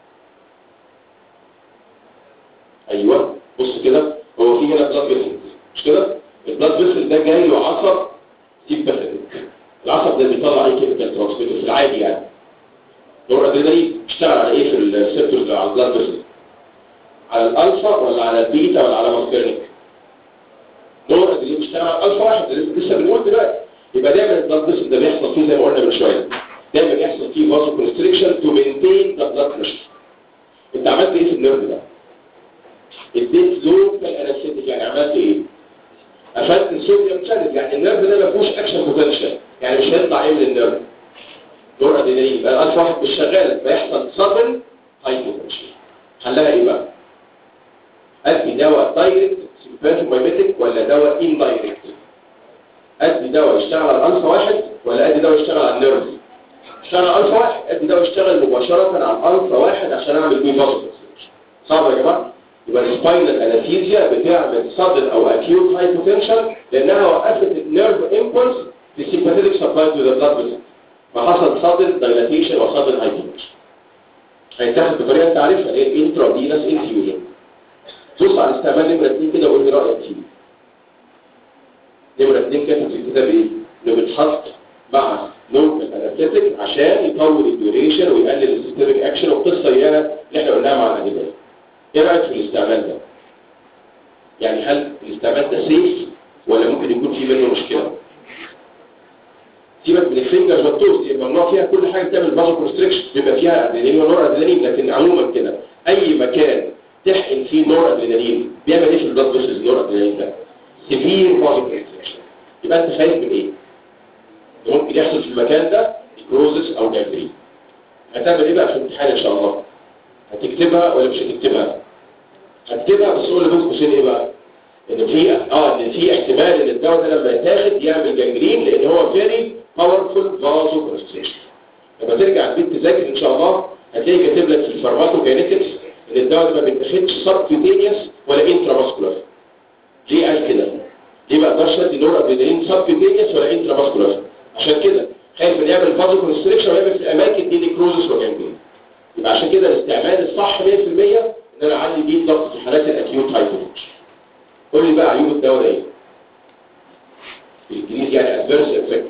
ايوه بص كده هو في هنا بلاد فيسل مش كده البلاد فيسل ده جاي له عصب سيمباثيك العصب ده بيطلع اي كيميكال ترانسميتر في العادي يعني نور ادرينالين بيشتغل على ايه في الريسبتورز على البلاد فيسل على الالفا ولا على البيتا ولا على ماسكرينيك نور ادرينالين بيشتغل على الالفا واحد لسه بنقول دلوقتي يبقى دايما البلاد فيسل ده بيحصل فيه زي ما قلنا من شويه دايما يحصل فيه فازو كونستريكشن تو مينتين ذا بلاد بريشر انت عملت ايه في النيرف ده اديت لوكال انستيك يعني عملت ايه قفلت الصوديوم شانل يعني النيرف ده ما فيهوش اكشن بوتنشال يعني مش هيطلع ايه من النيرف دور ادرينالين يبقى الالف واحد مش شغاله فيحصل صدمه هايبوتنشن حلها ايه بقى ادي دواء دايركت سيمباثومايميتيك ولا دواء ان دايركت ادي دواء يشتغل على الالفا واحد ولا ادي دواء يشتغل على النيرف يشتغل على الالفا واحد ادي دواء يشتغل مباشره على الالفا واحد عشان اعمل بيه فاسو صعب يا جماعه يبقى السباينال انستيزيا بتعمل صدر او اكيوت هايبوتنشن لانها وقفت النيرف امبولس في سيمباثيك سبلاي تو ذا بلاد فيسل فحصل صدر دايلاتيشن وصدر هايبوتنشن هيتاخد بطريقه انت عارفها اللي هي الانترافينس انفيوجن بص على استعمال نمره 2 كده وقول لي رايك فيه نمره 2 كاتب في الكتاب ايه؟ انه بيتحط مع لوكال انستيك عشان يطول الديوريشن ويقلل السيستميك اكشن والقصه اياها اللي احنا قلناها مع الادويه ايه رايك في الاستعمال ده يعني هل الاستعمال ده سيف ولا ممكن يكون في منه مشكله سيبك من الفينجرز والتوز يبقى ممنوع فيها كل حاجه تعمل بازو كونستريكشن بيبقى فيها ادرينالين ونور ادرينالين لكن عموما كده اي مكان تحقن فيه نور ادرينالين بيعمل ايه في البلاد فيسز نور ادرينالين ده سيفير بازو كونستريكشن يبقى انت خايف من ايه ممكن يحصل في المكان ده نيكروزس او جانجرين هتعمل ايه بقى في الامتحان ان شاء الله هتكتبها ولا مش هتكتبها هتكتبها بس قول لي بين قوسين ايه بقى ان في اه ان في احتمال ان الدواء ده لما يتاخد يعمل جانجرين لان هو فيري باورفول فازو كونستريكشن لما ترجع البيت تذاكر ان شاء الله هتلاقي كاتب لك في الفارماكوكاينيتكس ان الدواء ده ما بيتاخدش سبكيوتينيوس ولا انترافاسكولار ليه قال كده ليه ما اقدرش ادي نور ادرينالين سبكيوتينيوس ولا انترافاسكولار عشان كده خايف ان يعمل فازو كونستريكشن ويعمل في الاماكن دي نيكروزس وجانجرين يبقى عشان كده الاستعمال الصح 100% ان انا اعلي بيه الضغط في حالات الاكيوت هايبوتنشن قول لي بقى عيوب الدواء ده ايه بالانجليزي يعني ادفيرس افكت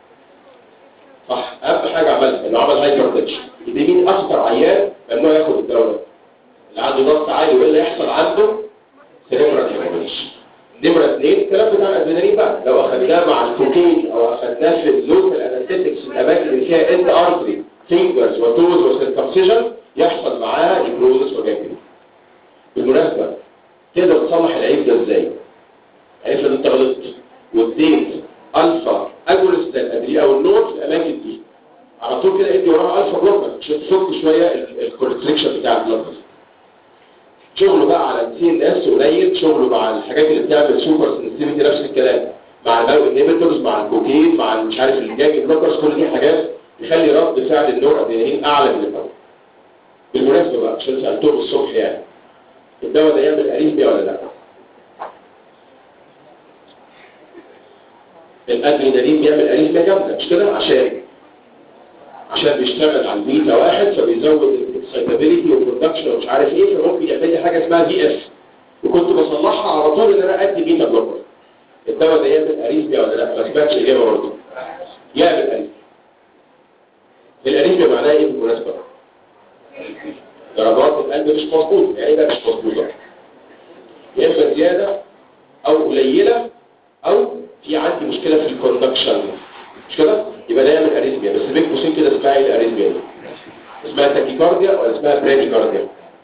صح اهم حاجه عملها انه عمل هايبرتنشن يبقى مين اخطر عيان ممنوع ياخد الدواء ده اللي عنده ضغط عالي وايه اللي يحصل عنده سيريبرال هيموريج نمرة اثنين الكلام بتاع الادرينالين بقى لو اخدناه مع الكوكين او اخدناه في اللوكال انستيكس في الاماكن اللي فيها اند ارتري فينجرز وتوز وسيركمسيجن يحصل معاها نيكروزس وجانجرين بالمناسبة تقدر تصلح العيب ده ازاي؟ عرفت ان انت غلطت واديت الفا اجولس للادري او النور في الاماكن دي على طول كده ادي وراها الفا بلوكر عشان تفك شويه الكونستريكشن بتاع البلوكر شغله بقى على السي ان اس قليل شغله مع الحاجات اللي بتعمل سوبر سنسيتيفيتي نفس الكلام مع الماو انهبيتورز مع الكوكين مع مش عارف الجاج بلوكرز كل دي حاجات تخلي رد فعل النور ادرينالين اعلى من الاول بالمناسبه بقى عشان سالتهم الصبح يعني الدواء ده يعمل اريثميا ولا لا الادرينالين بيعمل اريثميا جامده مش كده عشان عشان بيشتغل على البيتا واحد فبيزود الاكسايتابيلتي والبرودكشن ومش عارف ايه فممكن يعمل لي حاجه اسمها في اف وكنت بصلحها على طول ان انا ادي بيتا بلوكر الدواء ده يعمل اريثميا ولا لا ما سمعتش الاجابه برضه يعمل اريثميا الاريثميا معناها ايه بالمناسبه ضربات القلب مش مظبوطه يعني ده مش مظبوطه يا اما زياده او قليله او في عندي مشكله في الكوندكشن مش كده يبقى ده يعمل اريثميا بس بين قوسين كده اسمها ايه الاريثميا دي اسمها تاكيكارديا ولا اسمها براديكارديا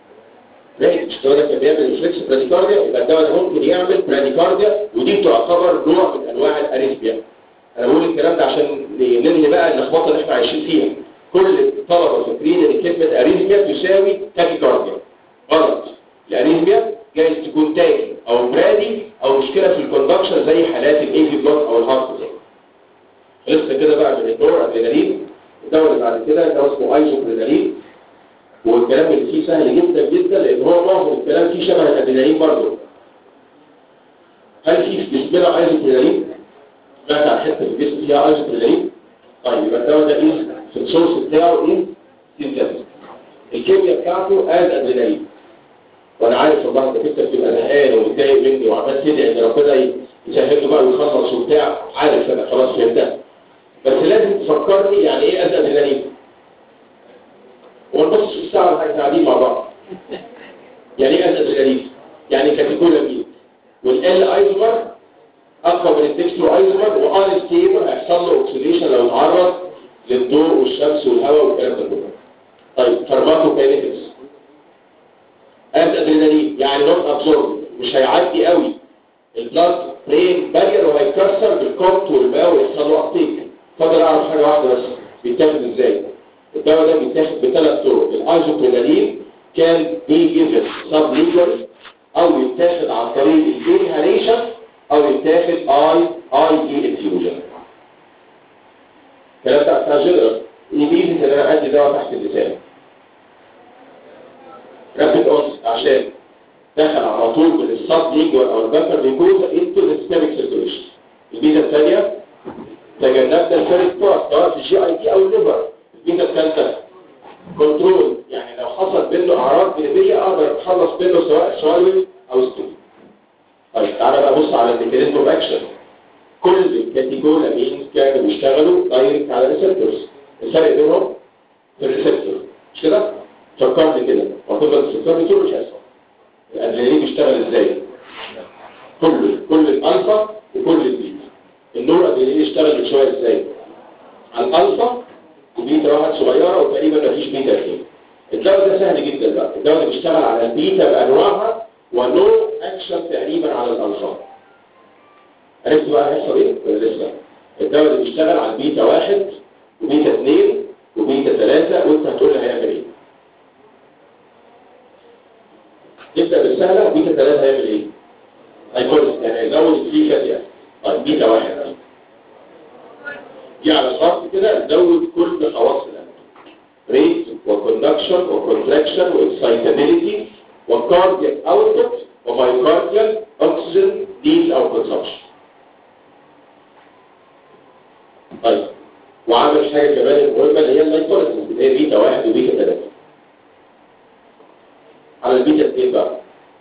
ماشي مش الدواء ده كان بيعمل ريفلكس براديكارديا يبقى الدواء ده ممكن يعمل براديكارديا ودي تعتبر نوع من انواع الاريثميا انا بقول الكلام ده عشان ننهي بقى اللخبطه اللي احنا عايشين فيها كل الطلبه فاكرين ان كلمه اريثميا تساوي تاكيكارديا غلط الاريثميا جايز تكون تاكي او برادي او مشكله في الكوندكشن زي حالات الاي في بلوك او الهارت لسه كده بقى من الدور ادرينالين الدواء اللي بعد كده ده اسمه ايزوبرينالين والكلام اللي فيه سهل جدا جدا لان هو معظم الكلام فيه شبه الادرينالين برضه هل في في جسمنا ايزوبرينالين؟ سمعت عن حته في الجسم فيها ايزوبرينالين؟ طيب يبقى الدواء ده ايه؟ في السورس بتاعه ايه؟ سينثيتك الكيمياء بتاعته از ادرينالين وانا عارف والله انت كنت بتبقى زهقان ومتضايق مني وعمال تدعي ان ربنا يسهل له بقى ويخلص وبتاع عارف انا خلاص فهمتها بس لازم تفكرني يعني ايه از ادرينالين ونبص في الساعه واحنا قاعدين مع بعض يعني ايه از ادرينالين يعني كاتيكولامين والال ايزومر اقوى من التكسترو ايزومر وار ستيبل هيحصل له اوكسيديشن لو اتعرض للضوء والشمس والهواء والكلام ده كله طيب فارماكوكاينيتكس از ادرينالين يعني نوت ابزورب مش هيعدي قوي البلاد برين بارير وهيتكسر بالكومت والماء ويحصل له ابتيك فاضل اعرف حاجه واحده بس بيتاخد ازاي الدواء ده بيتاخد بثلاث طرق الايزوبرينالين كان بيجيفت سب ليجل او يتاخد عن طريق الانهاليشن او يتاخد اي اي دي انفيوجن الكلام ده بتاع جنرال يميز ان انا ادي دواء تحت اللسان رابيد اونس عشان دخل على طول من الصب ليجوال او البكر ليجوزا انتو السيستميك سيركيوليشن الميزه الثانيه تجنبنا الفيرست بارت سواء في الجي اي دي او الليفر الميزه الثالثه كنترول يعني لو حصل منه اعراض جانبيه اقدر اتخلص منه سواء سوالف او ستيل طيب تعالى بقى بص على الميكانيزم اوف اكشن كل الكاتيجولامين كانوا بيشتغلوا دايركت على ريسبتورز الفرق بينهم في الريسبتور مش كده؟ فكرني كده وهتفضل تفكرني طول مش هيحصل الادرينالين بيشتغل ازاي كل كل الالفا وكل البيتا النور ادرينالين يشتغل شويه ازاي على الالفا وبيتا واحد صغيره وتقريبا مفيش بيتا اثنين الدواء ده سهل جدا بقى الدواء ده بيشتغل على البيتا بانواعها ونو اكشن تقريبا على الالفا عرفت بقى هيحصل ايه ولا لسه الدواء ده بيشتغل على البيتا واحد وبيتا اثنين وبيتا ثلاثه وانت هتقول لي هيعمل ايه نبدأ بالسهلة بيتا ثلاثة هيعمل ايه؟ هيكون يعني هيزود الفري فاتي يعني طيب بيتا واحد يعني. دي على الخط كده نزود كل خواص القلب ريت وكوندكشن وكونتراكشن واكسايتابيليتي وكاردياك اوتبوت ومايوكارديال اوكسجين نيد او كونسبشن طيب وعامل حاجه كمان المهمه اللي هي اللايكوليسيس اللي هي بيتا واحد وبيتا ثلاثه على البيتا 2 بقى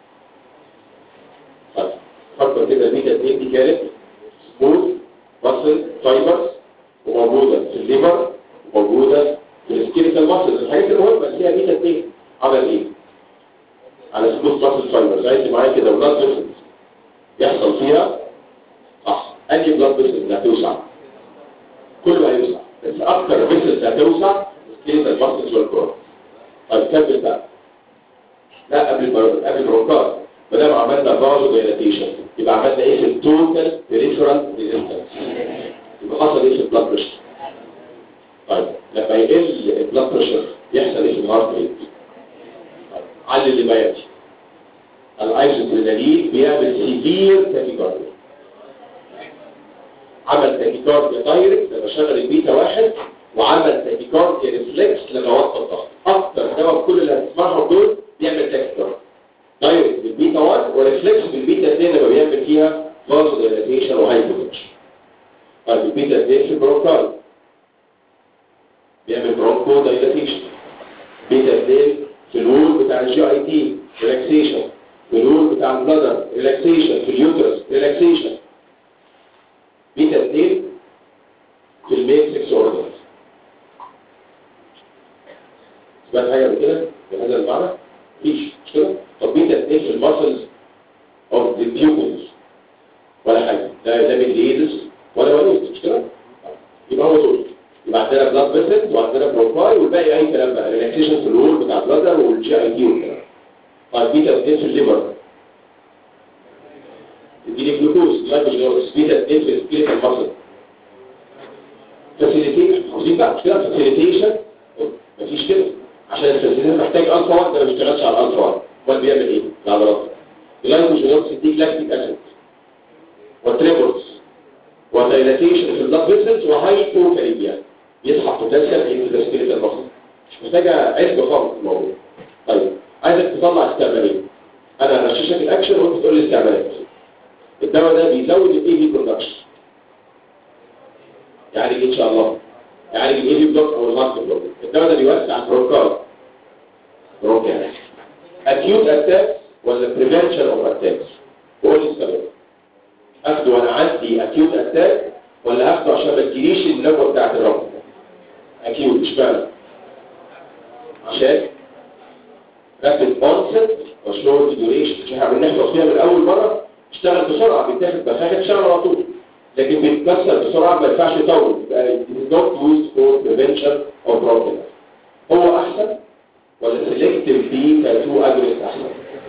طيب فكر كده البيتا 2 دي كانت سموث ماسل فايبرز وموجوده في الليفر وموجوده في السكيليتال ماسل الحاجات المهمه اللي هي بيتا 2 عمل ايه؟ على سموث ماسل فايبرز عايز معايا كده بلاد فيسلز يحصل فيها صح انهي بلاد فيسلز اللي هتوسع كل ما يوسع بس اكتر فيسلز هتوسع السكيليتال ماسلز والكور طيب كمل بقى لا قبل البر... قبل البروكار ما دام عملنا فازو دايلاتيشن يبقى عملنا ايه في التوتال بريفرال ريزيستنس يبقى حصل ايه في البلاد بريشر طيب لما يقل البلاد بريشر يحصل ايه في الهارت ريت طيب علل اللي ما ياتي الايزوبرينالين بيعمل سيفير تاكيكارديا عمل تاكيكارديا دايركت لما شغل البيتا واحد وعمل تاكيكارديا ريفلكس لما وطى الضغط اكتر دواء كل اللي هتسمعهم دول بيعمل تاكيكارديا دايركت بالبيتا 1 وريفلكس بالبيتا 2 لما بيعمل فيها فازو دايلاتيشن وهايبوتنشن طيب البيتا 2 في البرونكال بيعمل برونكو دايلاتيشن بيتا 2 في الوول بتاع الجي اي تي ريلاكسيشن في الوول بتاع البلادر ريلاكسيشن في اليوترس ريلاكسيشن بيتا 2 في المين 6 اوردرز سمعت حاجه قبل كده بهذا المعنى؟ مفيش مش كده؟ طب بيتا 2 في الماسلز اوف ذا بيوبلز ولا حاجه لا لا ميديدس ولا وليد مش كده؟ يبقى هو دول يبقى عندنا بلاد فيسلز وعندنا بروفايل والباقي اي كلام بقى ريلاكسيشن في الوول بتاع البلادر والجي اي تي والكلام طيب بيتا 2 في الليفر تديني جلوكوز لايكوجينوز بيتا 2 في السكيلت المصل فاسيليتيشن عاوزين بقى مش كده فاسيليتيشن مفيش كده عشان الفاسيليتيشن محتاج الفا 1 ده ما بيشتغلش على الالفا 1 امال بيعمل ايه؟ العضلات اللايكوجينوز تديك لاكتيك اسيد وتريبورز ودايلاتيشن في البلاد فيسلز وهايبوكاليميا يسحب بوتاسيوم into the skeletal muscle مش محتاجه علم خالص الموضوع طيب عايزك تطلع استعمالين انا هغششك الاكشن وانت تقول لي استعمالات الدواء ده بيزود الاي في برودكشن يعني ان شاء الله يعني الاي في بلوك او المارك بلوك الدواء ده بيوسع البروكار بروكار acute attacks ولا prevention of attacks وقول لي السبب اخده وانا عندي acute attack ولا اخده عشان ما تجيليش النبوه بتاعت الرب acute اشمعنى عشان rapid onset و short duration مش احنا بنحفظ فيها من اول مره اشتغل بسرعه بيتاخد بخاخه تشتغل على طول لكن بيتكسر بسرعه ما ينفعش يطول يبقى it is not used for prevention of problems هو احسن ولا selective beta 2 agonist احسن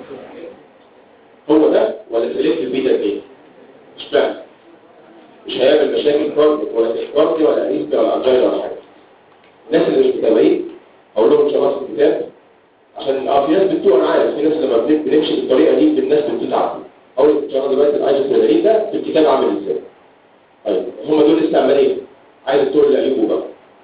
هو ده ولا selective beta 2 اشمعنى مش هيعمل مشاكل كارديو ولا تكارديو ولا اريثميا ولا انجينا ولا حاجه الناس اللي مش متابعين اقول لهم شباب في الكتاب عشان اه في ناس بتوع انا عارف في ناس لما بن- بنمشي بالطريقه دي الناس بتتعب اقول لك ان شاء الله دلوقتي الايزوبرينالين ده في الكتاب عامل ازاي طيب هم دول استعمالين عايز تقول لي عيوبه بقى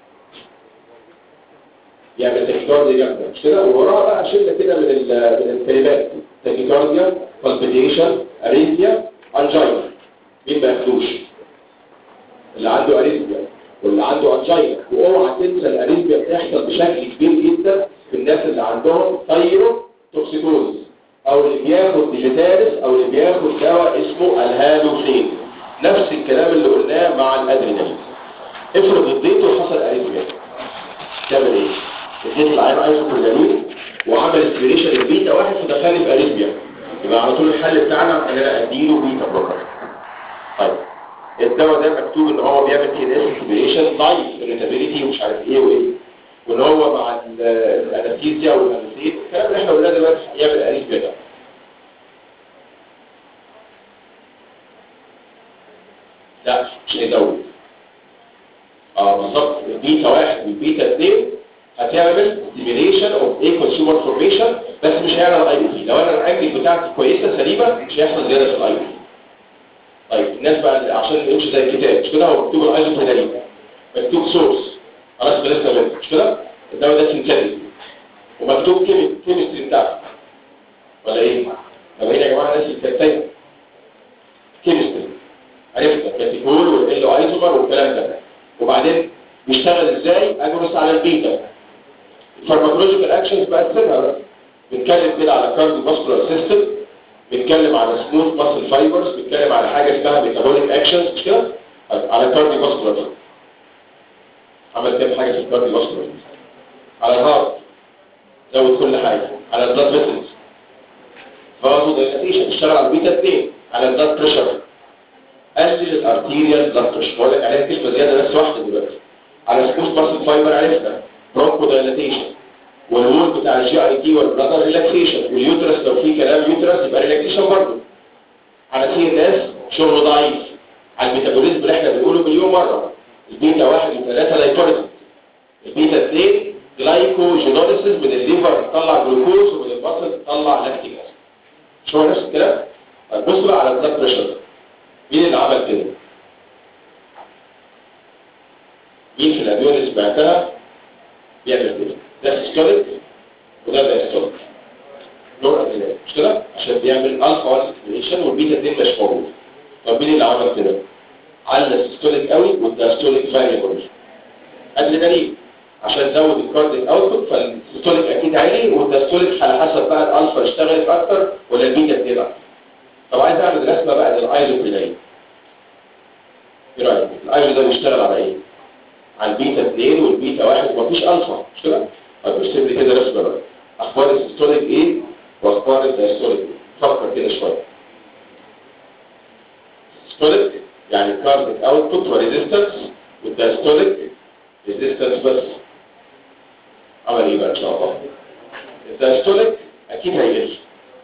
يعمل تكيكارديا جامده مش كده ووراه بقى شله كده من ال- من الكلمات تكيكارديا بالبيتيشن اريثميا انجينا مين ما ياخدوش اللي عنده اريثميا واللي عنده انجينا واوعى تنسى الاريثميا بتحصل بشكل كبير جدا في الناس اللي عندهم ثايرو توكسيكوز او اللي بياخد ديجيتالس او اللي بياخد دواء اسمه الهالوفين نفس الكلام اللي قلناه مع الادرينالين افرض اديته وحصل اريثميا تعمل ايه؟ اديت العين ايزوبرينالين وعمل اسبريشن البيتا واحد فدخلني في اريثميا يبقى على طول الحل بتاعنا ان انا اديله بيتا بلوكر طيب الدواء ده مكتوب ان هو بيعمل تي ان اس اسبريشن ضعيف irritability ومش عارف ايه وايه وان هو مع ال- الانستيزيا والانستيزيا الكلام اللي احنا قلناه دلوقتي يعمل اريثميا ده لا مش هيزود اه بالظبط البيتا واحد والبيتا اثنين هتعمل ستيميليشن اوف ايه كونسيومر فورميشن بس مش هيعمل اي بي لو انا الانجل بتاعتي كويسه سليمه مش هيحصل زياده في الاي بي طيب الناس بقى اللي عشان نمشي زي الكتاب مش كده هو مكتوب الايزوبرينالين مكتوب سورس خلاص خلصنا منه مش كده الدواء ده سينثيتيك ومكتوب كيمستري بتاعته ولا ايه؟ طب هنا يا جماعه الناس اللي كانت كيمستري عرفنا كاتيكول والال ايزومر والكلام ده وبعدين بيشتغل ازاي اجرس على البيتا الفارماكولوجيكال اكشنز بقسمها بقى بنتكلم كده على كارديو فاسكولار سيستم بنتكلم على سموث ماسل فايبرز بنتكلم على حاجه اسمها ميتابوليك اكشنز مش كده على كارديو فاسكولار عمل كام حاجه في الكارديو فاسكولار على الهارت زود كل حاجه على البلاد فيسلز فازو دايلاتيشن اشتغل على البيتا 2 على البلاد بريشر قلل الارتيريال بلاد بريشر بقول لك عليها كلمه زياده بس واحده دلوقتي على سموث ماسل فايبر عرفنا برونكو دايلاتيشن والوول بتاع الجي اي تي والبلادر ريلاكسيشن واليوترس لو في كلام يوترس يبقى ريلاكسيشن برضه على سي الناس شغله ضعيف على الميتابوليزم اللي احنا بنقوله مليون مره البيتا واحد وثلاثه لايكوليزم البيتا اثنين جلايكوجينوليسيس من الليفر تطلع جلوكوز ومن البطن تطلع لاكتيك اسيد مش هو نفس الكلام؟ طيب بصوا بقى على البلاد بريشر مين اللي عمل كده؟ مين في الادويه اللي سمعتها بيعمل كده؟ ده سيستوليك وده دايستوليك نوع ادرينال مش كده؟ عشان بيعمل الفا 1 ستيميشن والبيتا 2 مش موجود طب مين اللي عمل كده؟ على السيستوليك قوي والدايستوليك فاريبل ادرينالين عشان زود الكارديك اوتبوت فالسيستوليك اكيد عالي والدايستوليك على حسب بقى الالفا اشتغلت اكتر ولا البيتا 2 اكتر طب عايز اعمل رسمه بقى للايزوبرينالين ايه رايك؟ الايزو ده بيشتغل على ايه؟ على البيتا 2 والبيتا 1 ومفيش الفا مش كده؟ طب ارسم لي كده رسمه بقى اخبار السيستوليك ايه واخبار الدايستوليك ايه؟ فكر كده شويه السيستوليك يعني كارديك اوتبوت وريزيستنس والدايستوليك ريزيستنس بس عمل ايه بقى ان شاء الله؟ الدايستوليك اكيد هيقل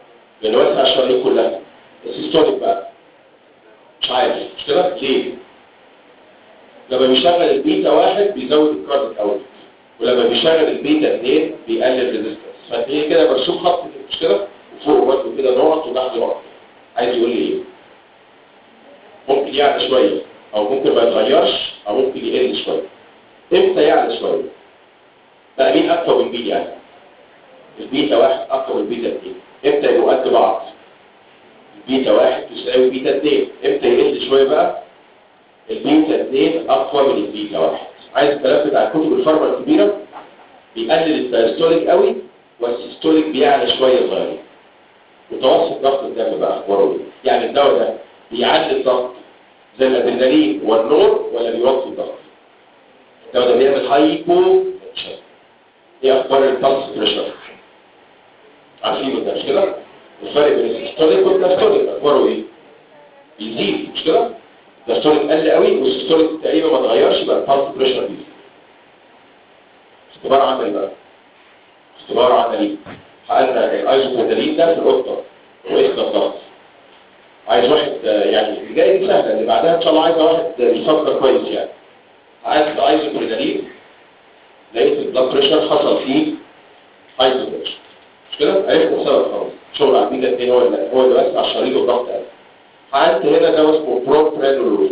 الشرايين كلها السيستوليك بقى مش عارف مش كده ليه لما بيشغل البيتا واحد بيزود الكارديك اوت ولما بيشغل البيتا اثنين بيقلل الريزيستنس فهي كده مرسوم خط كده مش كده وفوق برضه كده نقط وتحت نقط عايز يقول لي ايه ممكن يعلى شويه او ممكن ما يتغيرش او ممكن يقل شويه امتى يعلى شويه بقى مين اقوى من مين يعني البيتا واحد اقوى من البيتا اثنين امتى يبقوا قد بعض البيتا واحد تساوي بيتا اثنين امتى يقل شويه بقى البيتا 2 اقوى من البيتا 1 عايز الكلام بتاع الكتب الفارما الكبيره بيقلل الدايستوليك قوي والسيستوليك بيعلى شويه صغيرين متوسط ضغط الدم بقى اخباره ايه يعني الدواء ده بيعلي الضغط زي الادرينالين والنور ولا بيوطي الضغط الدواء ده بيعمل هايبو ايه اخبار البلس بريشر عارفين ده مش كده الفرق بين السيستوليك والدايستوليك اخباره ايه بيزيد مش كده الدستوريك قل قوي والسيستوليك تقريبا ما اتغيرش بقى البلس بريشر بيزيد اختبار عملي بقى اختبار عملي حققنا الايزوبروتالين ده في القطه وقسنا الضغط عايز واحد آه، يعني اللي جاي دي سهله اللي بعدها ان شاء الله عايزه واحد يفكر كويس يعني حققت ايزوبروتالين لقيت البلاد بريشر حصل فيه هايبر بريشر مش كده؟ عرفت السبب خلاص شغل على البيتا 2 هو اللي هو اللي بس على الشريط والضغط قل حققت هنا ده اسمه بروبرانولول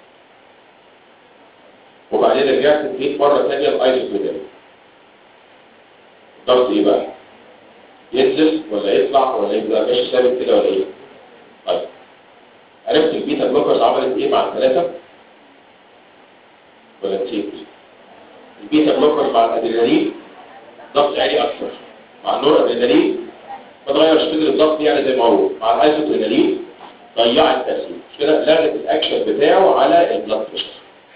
وبعدين رجعت اديت مره ثانيه الايزوبروتالين الضغط ايه بقى؟ ينزل ولا يطلع ولا يبقى ماشي ثابت كده ولا ايه؟ طيب عرفت البيتا بلوكرز عملت ايه مع الثلاثه؟ ولا نسيت؟ البيتا بلوكرز مع الادرينالين ضغط عالي اكثر مع النور ادرينالين ما تغيرش فكره الضغط يعني زي ما هو مع الايزوبرينالين ضيع التاثير مش كده لغت الاكشن بتاعه على البلاد بريشر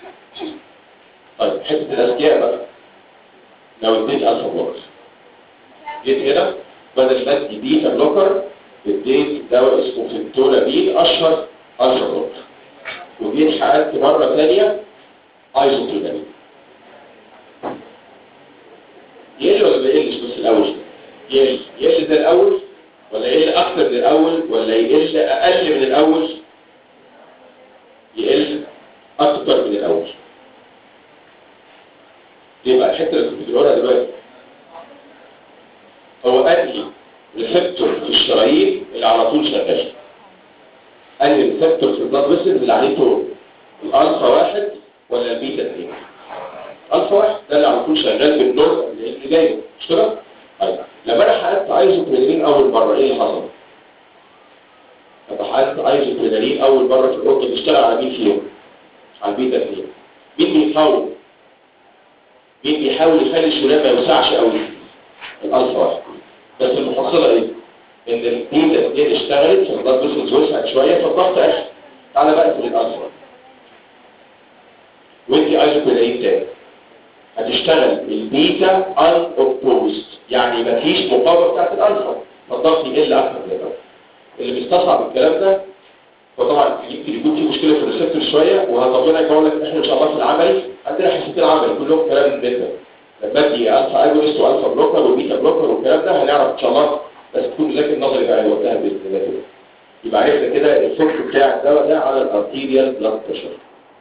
طيب حته الاذكياء بقى لو اديت الفا بلوكرز جيت هنا بدل ما ادي بيتا بلوكر اديت دواء اسمه فيبتولامين اشهر الفا بلوكر وجيت حققت مره ثانيه ايزوبرينالين يقل ولا ما يقلش بس الاول يقل يقل زي الاول ولا يقل اكتر من الاول ولا يقل اقل من الاول يقل اكتر من الاول يبقى الحته اللي كنت بقولها دلوقتي هو انهي ريسبتور في الشرايين اللي على طول شغال انهي ريسبتور في البلاد فيسل اللي عليه طول الالفا واحد ولا البيتا اثنين الفا واحد ده اللي على طول شغال بالنور اللي جاي مش كده؟ طيب لما انا حققت ايزوبرينالين اول مره ايه اللي حصل؟ لما حققت ايزوبرينالين اول مره في الاوضه بيشتغل على مين فيهم؟ على البيتا اثنين مين بيحاول؟ مين بيحاول يخلي الشريان ما يوسعش قوي؟ الالفا واحد بس المحصله ايه؟ ان البيتا اثنين اشتغلت فالبلاد فيسلز وسعت شويه فالضغط اخر تعالى بقى في الالفا ودي ايزوبرينالين تاني هتشتغل البيتا ان اوبوزد يعني مفيش مقاومه بتاعت الالفا فالضغط يقل اكتر من الالفا اللي بيستصعب الكلام ده فطبعا يمكن يكون في مشكله في الريسبتور شويه وهطمنك اقول لك احنا ان شاء الله في العملي عندنا حصتين عملي كلهم كلام من ده لما ادي الفا اجونست والفا بلوكر وبيتا بلوكر والكلام ده هنعرف ان شاء الله بس تكون مذاكر النظري بقى وقتها باذن الله كده يبقى عرفنا كده الافكت بتاع الدواء ده على الارتيريال بلاد بريشر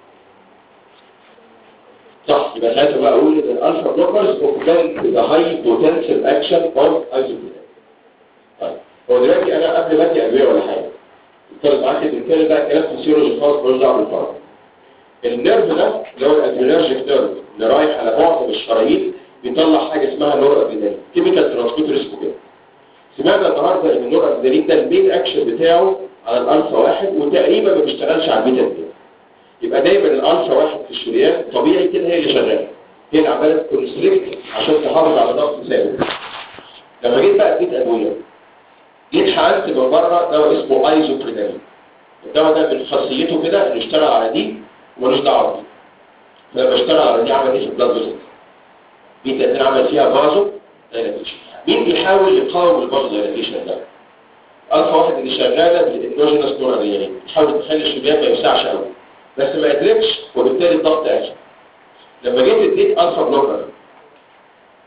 صح يبقى ساعتها بقى اقول ان الالفا بلوكرز اوكتان ذا هاي بوتنشال اكشن اوف ايزوبرين طيب هو دلوقتي انا قبل ما ادي ادويه ولا حاجه افترض معاك الدكتور ده كلام فيسيولوجي خالص ملوش دعوه بالفرق النيرف ده اللي هو الادرينرجيك نيرف اللي رايح على معظم الشرايين بيطلع حاجه اسمها نور ادرينالين كيميكال ترانسميتر اسمه كده سمعنا النهارده ان النور ادرينالين ده المين اكشن بتاعه على الالفا واحد وتقريبا ما بيشتغلش على البيتا 2 يبقى دايما الالفا واحد في الشريان طبيعي كده هي اللي شغاله هي اللي عماله كونستريكت عشان تحافظ على ضغط ثابت لما جيت بقى اديت ادويه جيت حقنت من بره دواء اسمه ايزوبرينالين الدواء ده من خاصيته كده انه يشتغل على دي ومالوش دعوه بدي فلما اشتغل على دي عمل ايه في البلاد فيسل بيتا 2 عمل فيها فازو دايلاتيشن مين بيحاول يقاوم الفازو دايلاتيشن ده؟ الفا واحد اللي شغاله بالاندوجينوس نور ادرينالين تحاول تخلي الشريان ما يوسعش قوي بس ما قدرتش وبالتالي الضغط قل لما جيت اديت الفا بلوكر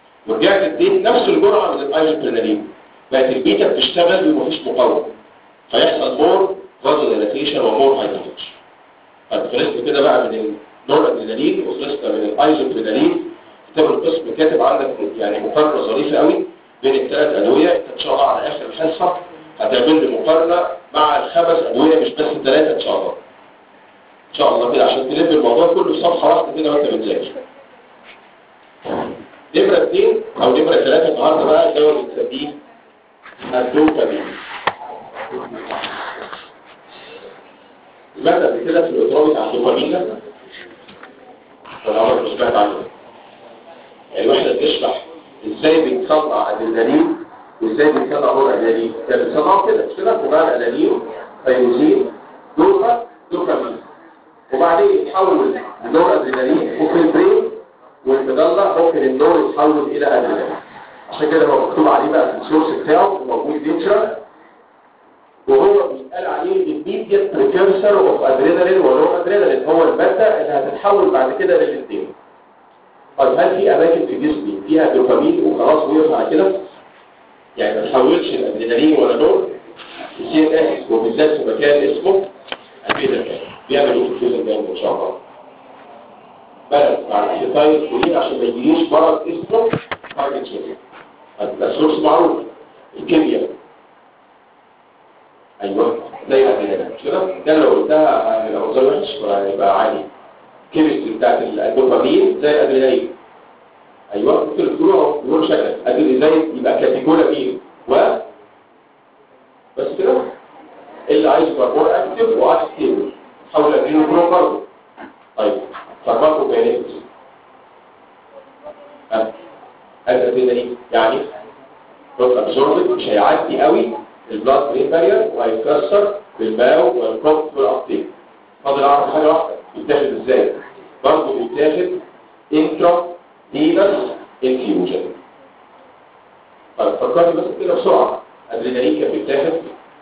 ورجعت اديت نفس الجرعه من الايزوبرينالين بقت البيتا بتشتغل ومفيش مقاومه فيحصل مور فازو ديلاتيشن ومور هايبرتنشن طيب خلصت كده بقى من النور ادرينالين وخلصت من الايزوبرينالين كتاب القسم كاتب عندك يعني مقارنه ظريفه قوي بين الثلاث ادويه انت ان شاء الله على اخر الحصه هتعمل لي مقارنه مع الخمس ادويه مش بس الثلاثه ان شاء الله ان شاء الله كده عشان تلم الموضوع كله في صفحه واحده كده وانت بتذاكر نمره اثنين او نمره ثلاثه النهارده بقى الدواء اللي بنسميه الدوبامين سمعت قبل كده في الاضراب بتاع الدوبامين ده ولا عمرك ما سمعت عنه يعني الواحده بتشرح ازاي بيتصنع ادرينالين وازاي بيتصنع نور ادرينالين كان بيتصنعوا كده مش كده فبقى ادرينالين فيروزين دوبا دوبامين وبعدين يتحول النور ادرينالين وفي البرين والمضلة ممكن النور يتحول الى ادرينالين عشان كده هو مكتوب عليه بقى في السورس بتاعه موجود نيتشر وهو بيتقال عليه immediate precursor of adrenaline ونور ادرينالين هو المادة اللي هتتحول بعد كده للاثنين طيب هل في اماكن في جسمي فيها دوبامين وخلاص وقف على كده يعني ما تحولش الادرينالين ولا نور السي ان اس وبالذات في مكان اسمه الفيزا كان بيعمل ايه في الفيزا كان ان شاء الله بلد مع الاسيتايل كلين عشان ما يجيليش مرض اسمه باركنسون ده سورس معروف الكيمياء ايوه زي الادرينالين مش كده ده لو قلتها هيبقى منظر وحش وهيبقى عالي الكيمستري بتاعت الدوبامين زي الادرينالين ايوه ممكن تقولوا تقولوا شكل ادري زي يبقى كاتيكولامين و بس كده اللي عايز يبقى مور اكتف واكتف حول الادرينالين برضه طيب فارماكو كاينيتكس ها الادرينالين يعني بص ابزوربت مش هيعدي قوي البلاد برين بارير وهيتكسر بالباو والكوب والابتيك فاضل اعرف حاجه واحده بيتاخد ازاي برضه بيتاخد انترا فينس انفيوجن طيب فكرني بس كده بسرعه ادرينالين كان بيتاخد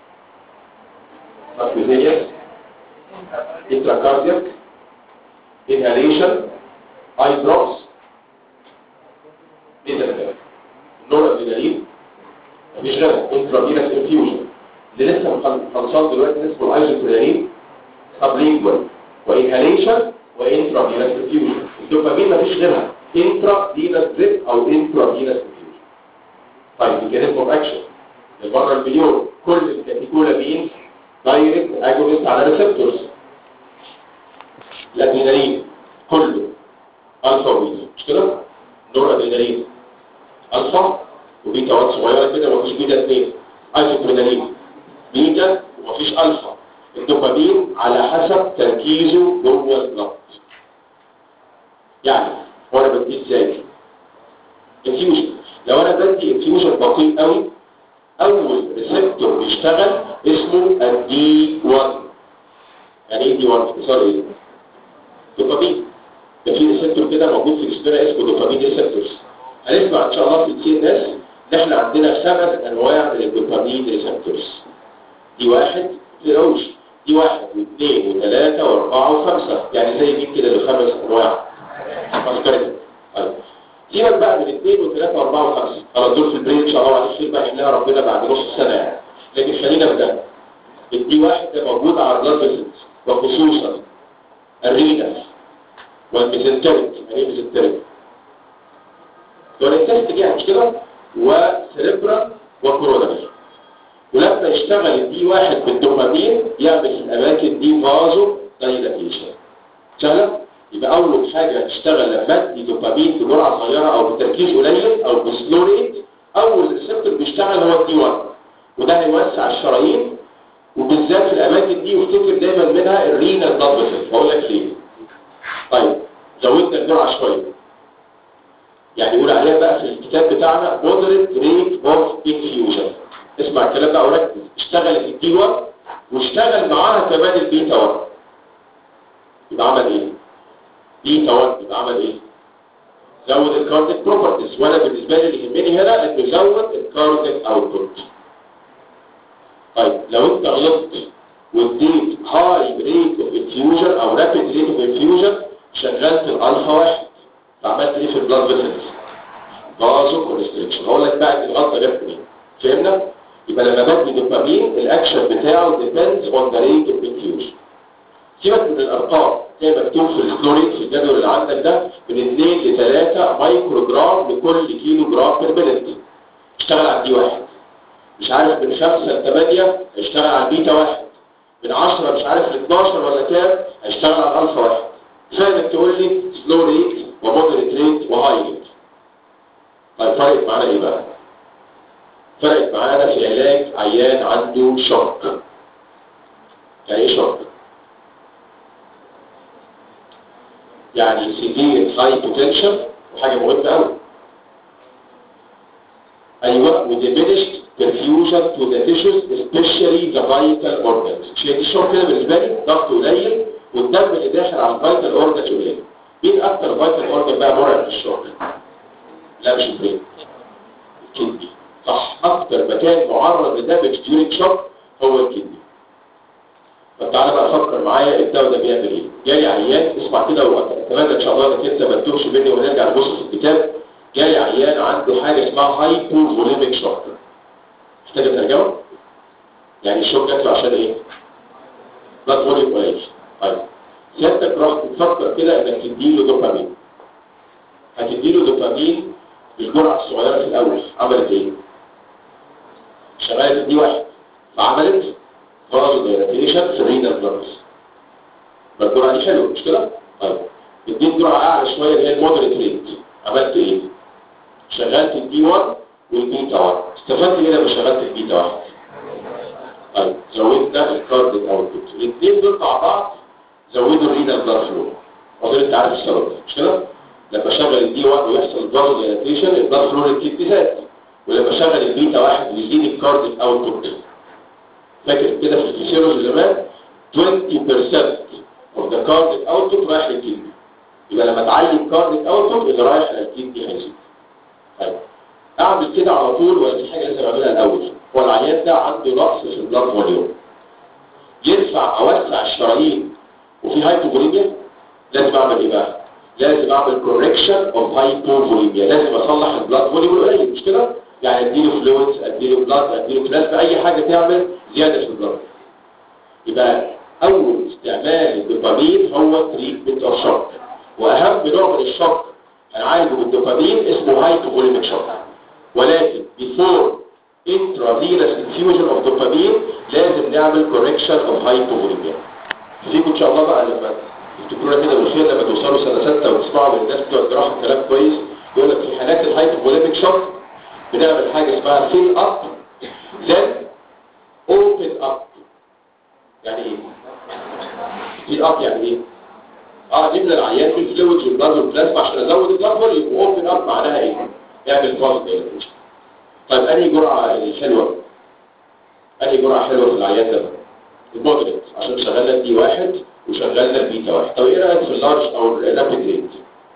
سبكوزينيوس انترا كاردياك انهاليشن اي دروبس ايه ده النور ادرينالين مفيش غيرها انترا فينس انفيوجن اللي لسه خلصان دلوقتي اسمه الايزوكرينالين سبلينجوال وانهاليشن وانترافينس انفيوجن الدوبامين مفيش غيرها انترافينس دريب او انترافينس انفيوجن طيب ميكانيزم اوف اكشن المره المليون كل الكاتيكولامين دايركت اجونست على ريسبتورز الادرينالين كله الفا وبيتا مش كده نور ادرينالين الفا وبيتا وات صغيره كده ومفيش بيتا اثنين ايزوبرينالين بيتا ومفيش الفا الدوبامين على حسب تركيزه جوه البلد يعني وانا بدي ازاي انفيوجن لو انا بدي انفيوجن بطيء قوي اول ريسبتور بيشتغل اسمه الدي 1 يعني ايه دي 1 اختصار ايه دوبامين ده في ريسبتور كده موجود في جسمنا اسمه دوبامين ريسبتورز هنسمع ان شاء الله في السي ان اس ان احنا عندنا خمس انواع من الدوبامين ريسبتورز دي واحد في روش دي واحد واثنين وثلاثة واربعة وخمسة يعني زي مين كده لخمس انواع فكرت طيب سيبك بقى من اثنين وثلاثة واربعة وخمسة خلاص دول في البرين ان شاء الله على خير بقى يملاها ربنا بعد نص سنة يعني لكن خلينا في ده الدي واحد ده موجود على البلاد فيسلز وخصوصا الرينس والميزنتريك يعني ايه ميزنتريك والانتستيك يعني مش كده وسيريبرا وكوروناري ولما يشتغل الدي واحد بالدوبامين يعمل الاماكن دي فازو دايلاتيشن سهله يبقى اول حاجه تشتغل لما ادي دوبامين بجرعه صغيره او بتركيز قليل او بسلو ريت اول ريسبتور بيشتغل هو الدي 1 وده هيوسع الشرايين وبالذات في الاماكن دي وافتكر دايما منها الرينا بلاد فيسل بقول لك ليه طيب زودنا الجرعه شويه يعني يقول عليها بقى في الكتاب بتاعنا moderate rate of infusion اسمع الكلام ده وركز اشتغلت الدي 1 واشتغل معاها كمان البيتا 1 يبقى عمل ايه بيتا 1 يبقى عمل ايه زود الكارديك بروبرتيز وانا بالنسبه لي اللي يهمني هنا انه يزود الكارديك اوتبوت طيب لو انت غلطت واديت هاي ريت اوف انفيوجن او رابيد ريت اوف انفيوجن شغلت الالفا واحد فعملت ايه في البلاد فيسلز فازو كونستريكشن هقول لك بقى الغلطه جت منين فهمنا يبقى لما بدي دوبامين الاكشن بتاعه سيبك من الارقام زي ما مكتوب في الفلوريد في الجدول اللي عندك ده من 2 ل 3 مايكرو جرام لكل كيلو جرام بير مينيت اشتغل على دي واحد مش عارف من 5 ل 8 هيشتغل على البيتا واحد من 10 مش عارف ل 12 ولا كام هيشتغل على الالفا واحد كفايه انك تقول لي سلو ريت ومودريت ريت وهاي ريت طيب فرقت معانا ايه بقى؟ فرقت معانا في علاج عيان عنده شوك يعني ايه شوك؟ يعني severe high potential وحاجة مهمة قوي أيوة و diminished perfusion to the tissues especially the vital organs مش هي دي الشوك كده بالنسبة لي ضغط قليل والدم اللي داخل على الفيتال organs قليل مين أكتر vital organ بقى مرعب في الشوك؟ لا مش البرين الكدني صح أكتر مكان معرض لدمج during shock هو الكدني فتعالى بقى فكر معايا الدواء ده بيعمل ايه جالي عيان اسمع كده واتمنى ان شاء الله انك انت ما تتوهش مني ونرجع نبص في الكتاب جالي عيان عنده حاجه اسمها هايبو فوليميك شوك محتاج ترجمه يعني الشوك جات له عشان ايه بلاد فوليوم قليل طيب سيادتك رحت تفكر كده انك تديله دوبامين هتديله دوبامين بالجرعه الصغيره في الاول عملت ايه شغاله دي واحد فعملت فازو دايلاتيشن في الرينال بلانس الجرعه دي حلوه مش كده؟ طيب اديت جرعه اعلى شويه اللي هي المودريت ريت عملت ايه؟ شغلت البي 1 والبيتا 1 استفدت ايه لما شغلت البيتا 1 طيب زودنا الكارديك اوتبوت الاثنين دول مع بعض زودوا الرينال بلاد فلو اظن انت عارف السبب مش كده؟ لما شغل البي 1 ويحصل فازو دايلاتيشن البلاد فلو للكدني زاد ولما شغل البيتا 1 ويزيد الكارديك اوتبوت فاكر كده في الفسيولوجي زمان 20% of the cardiac output رايح للكدني يبقى لما تعلي الكارديك اوتبوت اللي رايح للكدني هيزيد طيب اعمل كده على طول ولا في حاجه لازم اعملها الاول هو العيان ده عنده نقص في البلاد فوليوم ينفع اوسع الشرايين وفي هايبوفوليميا لازم اعمل ايه بقى لازم اعمل كوركشن اوف هايبوفوليميا لازم اصلح البلاد فوليوم القليل مش كده يعني اديله فلويدز اديله بلاد اديله بلازما اي حاجه تعمل زياده في البلاد يبقى اول استعمال الدوبامين هو تريتمنت اوف شوك واهم نوع من الشوك هنعالجه بالدوبامين اسمه هايبوفوليميك شوك ولكن بيفور intravenous infusion of dopamine لازم نعمل correction of hypofoliemia فيكم ان شاء الله بقى لما تفتكرونا كده بالخير لما توصلوا سنه سته وتسمعوا من الناس بتوع الجراحه كلام كويس يقول لك في حالات الهايبوفوليميك شوك بنعمل حاجه اسمها fill up then open up يعني ايه؟ fill up يعني ايه؟ اه نملى العيان في الفلويد والبلاد والبلازما عشان ازود البلاد فوليوم واوبن اب معناها ايه؟ يعمل فاز دايليشن طيب انهي جرعه الحلوه؟ انهي جرعه حلوه في العيان ده؟ المودريت عشان شغلنا الدي واحد وشغلنا البيتا واحد طب ايه رايك في اللارج او الرابيد ريت؟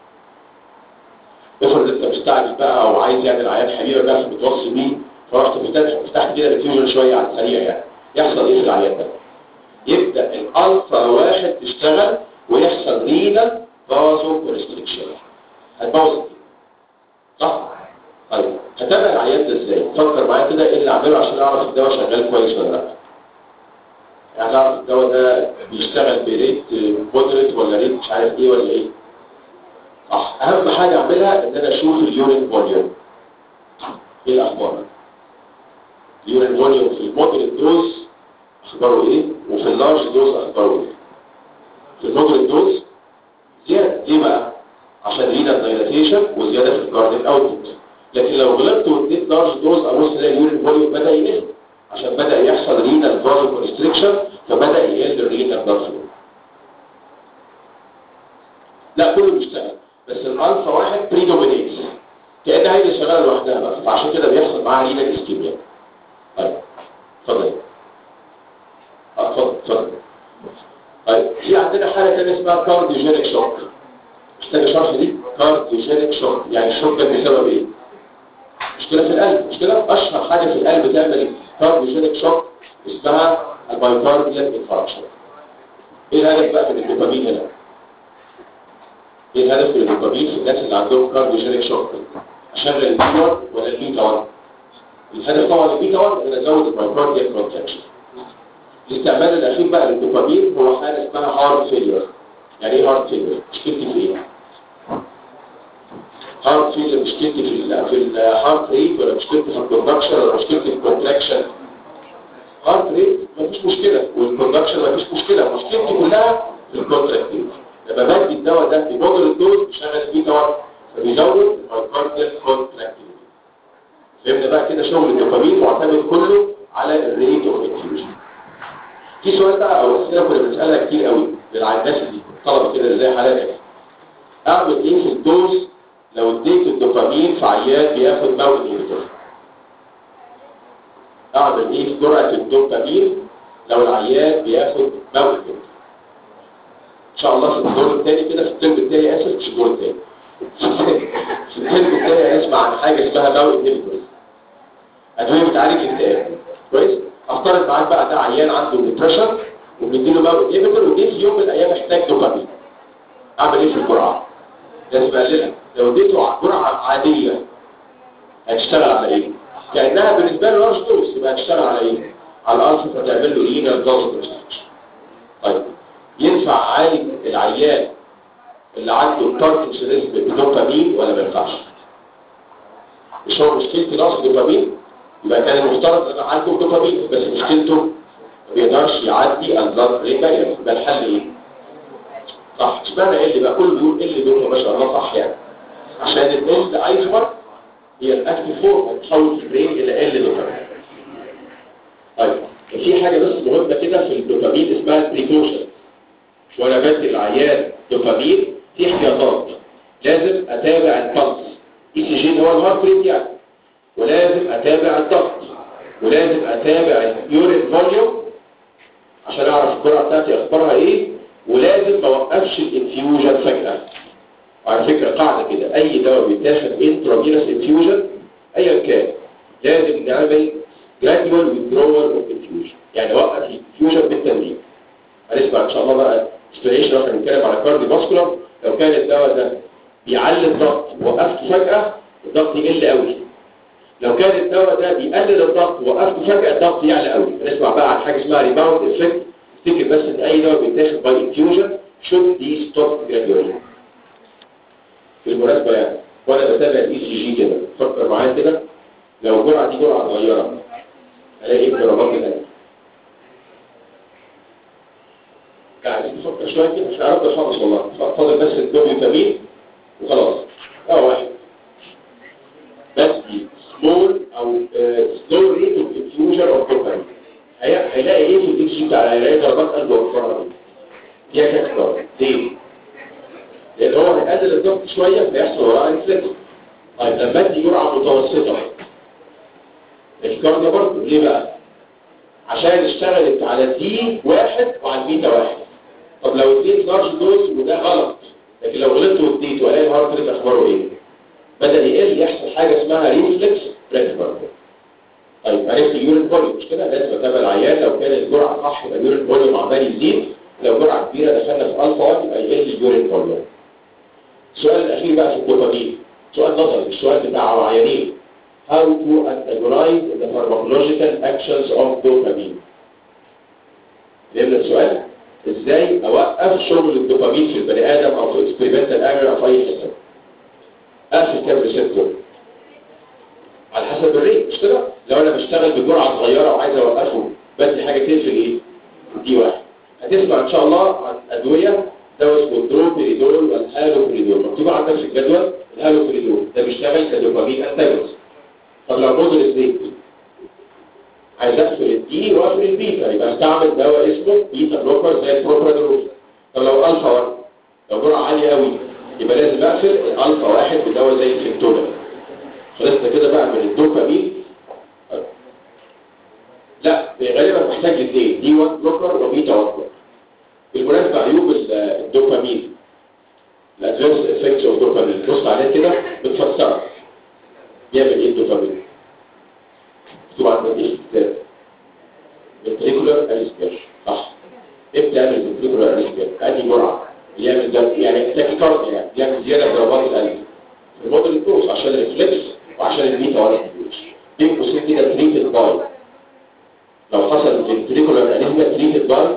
افرض انت مستعجل بقى او عايز يعمل عيان حبيبه بس بتوصي بيه فرحت فتحت فتحت كده الفيوجن شويه على السريع يعني يحصل ايه في العيان ده؟ يبدا الالفا واحد تشتغل ويحصل رينا فازو كونستريكشن هتبوظ صح؟ طيب هتابع العيان ده ازاي؟ فكر معايا كده ايه اللي اعمله عشان اعرف الدواء شغال كويس ولا لا يعني اعرف الدواء ده بيشتغل بريت مودريت ولا ريت مش عارف ايه ولا ايه صح اهم حاجه اعملها ان انا اشوف اليورين فوليوم ايه الاخبار اليورين فوليوم في المودريت دوز اخباره ايه وفي اللارج دوز اخباره ايه في المودريت دوز زياده ليه بقى عشان رينا دايلاتيشن وزياده في الكارديك اوتبوت لكن لو غلطت واديت لارج دوز ابص الاقي اليورين فوليوم بدا يقل عشان بدا يحصل رينا فازو كونستريكشن فبدا يقل الرينا بلاد فلو لا كله بيشتغل بس الالفا واحد بريدومينيتس كان هي اللي شغاله لوحدها بقى فعشان كده بيحصل معاها رينا اسكيميا طيب اتفضل اه اتفضل اتفضل طيب في عندنا حاله ثانيه اسمها كارديوجينيك شوك محتاجه شرح دي كارديوجينيك شوك يعني الشوك ده بسبب ايه مشكله في القلب مشكله اشهر حاجه في القلب تعمل كارديوجينيك شوك اسمها المايوكارديال انفاركشن ايه الهدف بقى من الدوبامين هنا ايه الهدف من الدوبامين في الناس اللي عندهم كارديوجينيك شوك اشغل البي 1 ولا البيتا 1 الهدف طبعا البيتا 1 ان ازود المايوكارديال كونتراكشن الاستعمال الاخير بقى للدوبامين هو حاله اسمها هارت فيلير يعني ايه هارت فيلير مشكلتي في ايه هارت فيلير مشكلتي في ال في الهارت ريت ولا مشكلتي في الكوندكشن ولا مشكلتي في الكونتراكشن هارت ريت مفيش مشكله والكوندكشن مفيش مشكله مشكلتي كلها في الكونتراكتيف لما بدي الدواء ده في موديل الدوز بيشغل فيه دواء فبيزود المايكارديال كونتراكتيف فهمنا بقى كده شغل الدوبامين معتمد كله على الريت اوف انفيوجن في سؤال بقى او اسئله كنا بنسالها كتير قوي للناس دي طلبه كده زي حالاتك اعمل ايه في الدوز لو اديت الدوبامين في عيان بياخد موت انهبيتور اعمل ايه في جرعه الدوبامين لو العيان بياخد موت انهبيتور ان شاء الله في الدور الثاني كده في الترم الثاني اسف مش الدور الثاني في الترم الثاني هنسمع عن حاجه اسمها موت انهبيتور ادويه بتعالج الاكتئاب كويس افترض معاك بقى ده عيان عنده ديبريشن وبنديله موت انهبيتور وجه في يوم من الايام محتاج دوبامين اعمل ايه في الجرعه لازم اقللها لو اديته جرعه عاديه هتشتغل على ايه كانها بالنسبه له لارج دوز يبقى هتشتغل على ايه على الالف فتعمل له ايه نرجس طيب ينفع اعالج العيان اللي عنده باركنسونيزم بدوبامين ولا ما ينفعش مش هو مشكلتي نقص دوبامين يبقى كان المفترض ان عنده دوبامين بس مشكلته ما بيقدرش يعدي البلاد برين بارير يبقى الحل ايه صح اشمعنى ايه اللي بقى كله بيقول ايه اللي بيقول ما شاء الله صح يعني عشان ال ايزومر هي الاكتيف فورم هتحول في البرين الى ال دوبامين طيب في حاجه بس مهمه كده في الدوبامين اسمها البريكوشن وانا بدي العيان دوبامين في احتياطات لازم اتابع البلس اي سي جي هو الهارت ريت يعني ولازم اتابع الضغط ولازم اتابع اليورين فوليوم عشان اعرف الجرعه بتاعتي اخبارها ايه ولازم ما اوقفش الانفيوجن فجاه وعلى فكره قاعده كده اي دواء بيتاخد انترافينوس انفيوجن ايا كان لازم نعمل جراديوال withdrawal اوف انفيوجن يعني اوقف الانفيوجن بالتدريج هنسمع ان شاء الله بقى اكسبلانيشن واحنا بنتكلم على كاردي فاسكولار لو كان الدواء ده بيعلي الضغط ووقفته فجاه الضغط يقل قوي لو كان الدواء ده بيقلل الضغط ووقفته فجاه الضغط يعلى قوي هنسمع بقى عن حاجه اسمها ريباوند افكت افتكر بس ان اي دواء بيتاخد باي انفيوجن should be stopped gradually بالمناسبه يعني وانا بتابع الاي سي جي كده فكر معايا كده لو الجرعه دي جرعه صغيره الاقي ايه ضربات القلب يعني تفكر شويه كده مش عارف خالص والله فاضل بس الدوبامين وخلاص اه واحد بس دي سمول او سلو ريت اوف انفيوجن اوف دوبامين هيلاقي ايه في الاكس جي بتاع هيلاقي ضربات قلب وفرها دي دي هتكتر ليه؟ لان هو هيقلل الضغط شويه فيحصل وراها انفليكس طيب لما ادي جرعه متوسطه الكارديو برضه ليه بقى؟ عشان اشتغلت على دي واحد وعلى البيتا واحد طب لو اديت لارج دوز وده غلط لكن لو غلطت واديت والاقي الهارت ريت اخباره ايه؟ بدأ يقل يحصل حاجه اسمها ريفلكس بريكبر طيب عرفت اليورين فوليوم مش كده لازم اتابع العيان لو كان الجرعه صح يبقى اليورين فوليوم عمال يزيد لو جرعه كبيره دخلنا في الفا 1 يبقى يقل اليورين فوليوم السؤال الاخير بقى في الدوبامين سؤال نظري السؤال بتاع العيانين how to antagonize the pharmacological actions of dopamine فهمنا السؤال ازاي اوقف شغل الدوبامين في البني ادم او في اكسبيرمنتال اجر او في اي حته اقفل كام ريسبتور على حسب الريت مش كده لو انا بشتغل بجرعه صغيره وعايز اوقفه بدي حاجه تقفل ايه دي واحد هتسمع ان شاء الله عن ادويه دواء اسمه الدروبيريدول والهالوبريدول مكتوب عندك في الجدول الهالوبريدول ده بيشتغل كدوبامين انتاجونست طب لو موديل اثنين عايز اقفل الدي واقفل البيتا يبقى استعمل دواء اسمه بيتا بلوكر زي البروبرادول طب لو الفا 1 لو جرعه عاليه قوي يبقى لازم اقفل الالفا واحد بدواء زي الفيكتولا خلصنا كده بقى من الدوبامين لا غالبا محتاج الاثنين دي 1 بلوكر وبيتا 1 بلوكر بالمناسبه عيوب الدوبامين الادفانس افكتس اوف دوبامين بص عليها كده بتفسرها بيعمل ايه الدوبامين مكتوب عندك ايه الكتاب ventricular arrhythmia صح امتى يعمل ventricular arrhythmia ادي جرعه بيعمل ده يعني تاكيكارديا يعني بيعمل زياده ضربات القلب في الموديل الكروس عشان الريفلكس وعشان البيتا ولا دي قوسين كده تريتد باي لو حصل فنتريكولار انيميا تريتد باي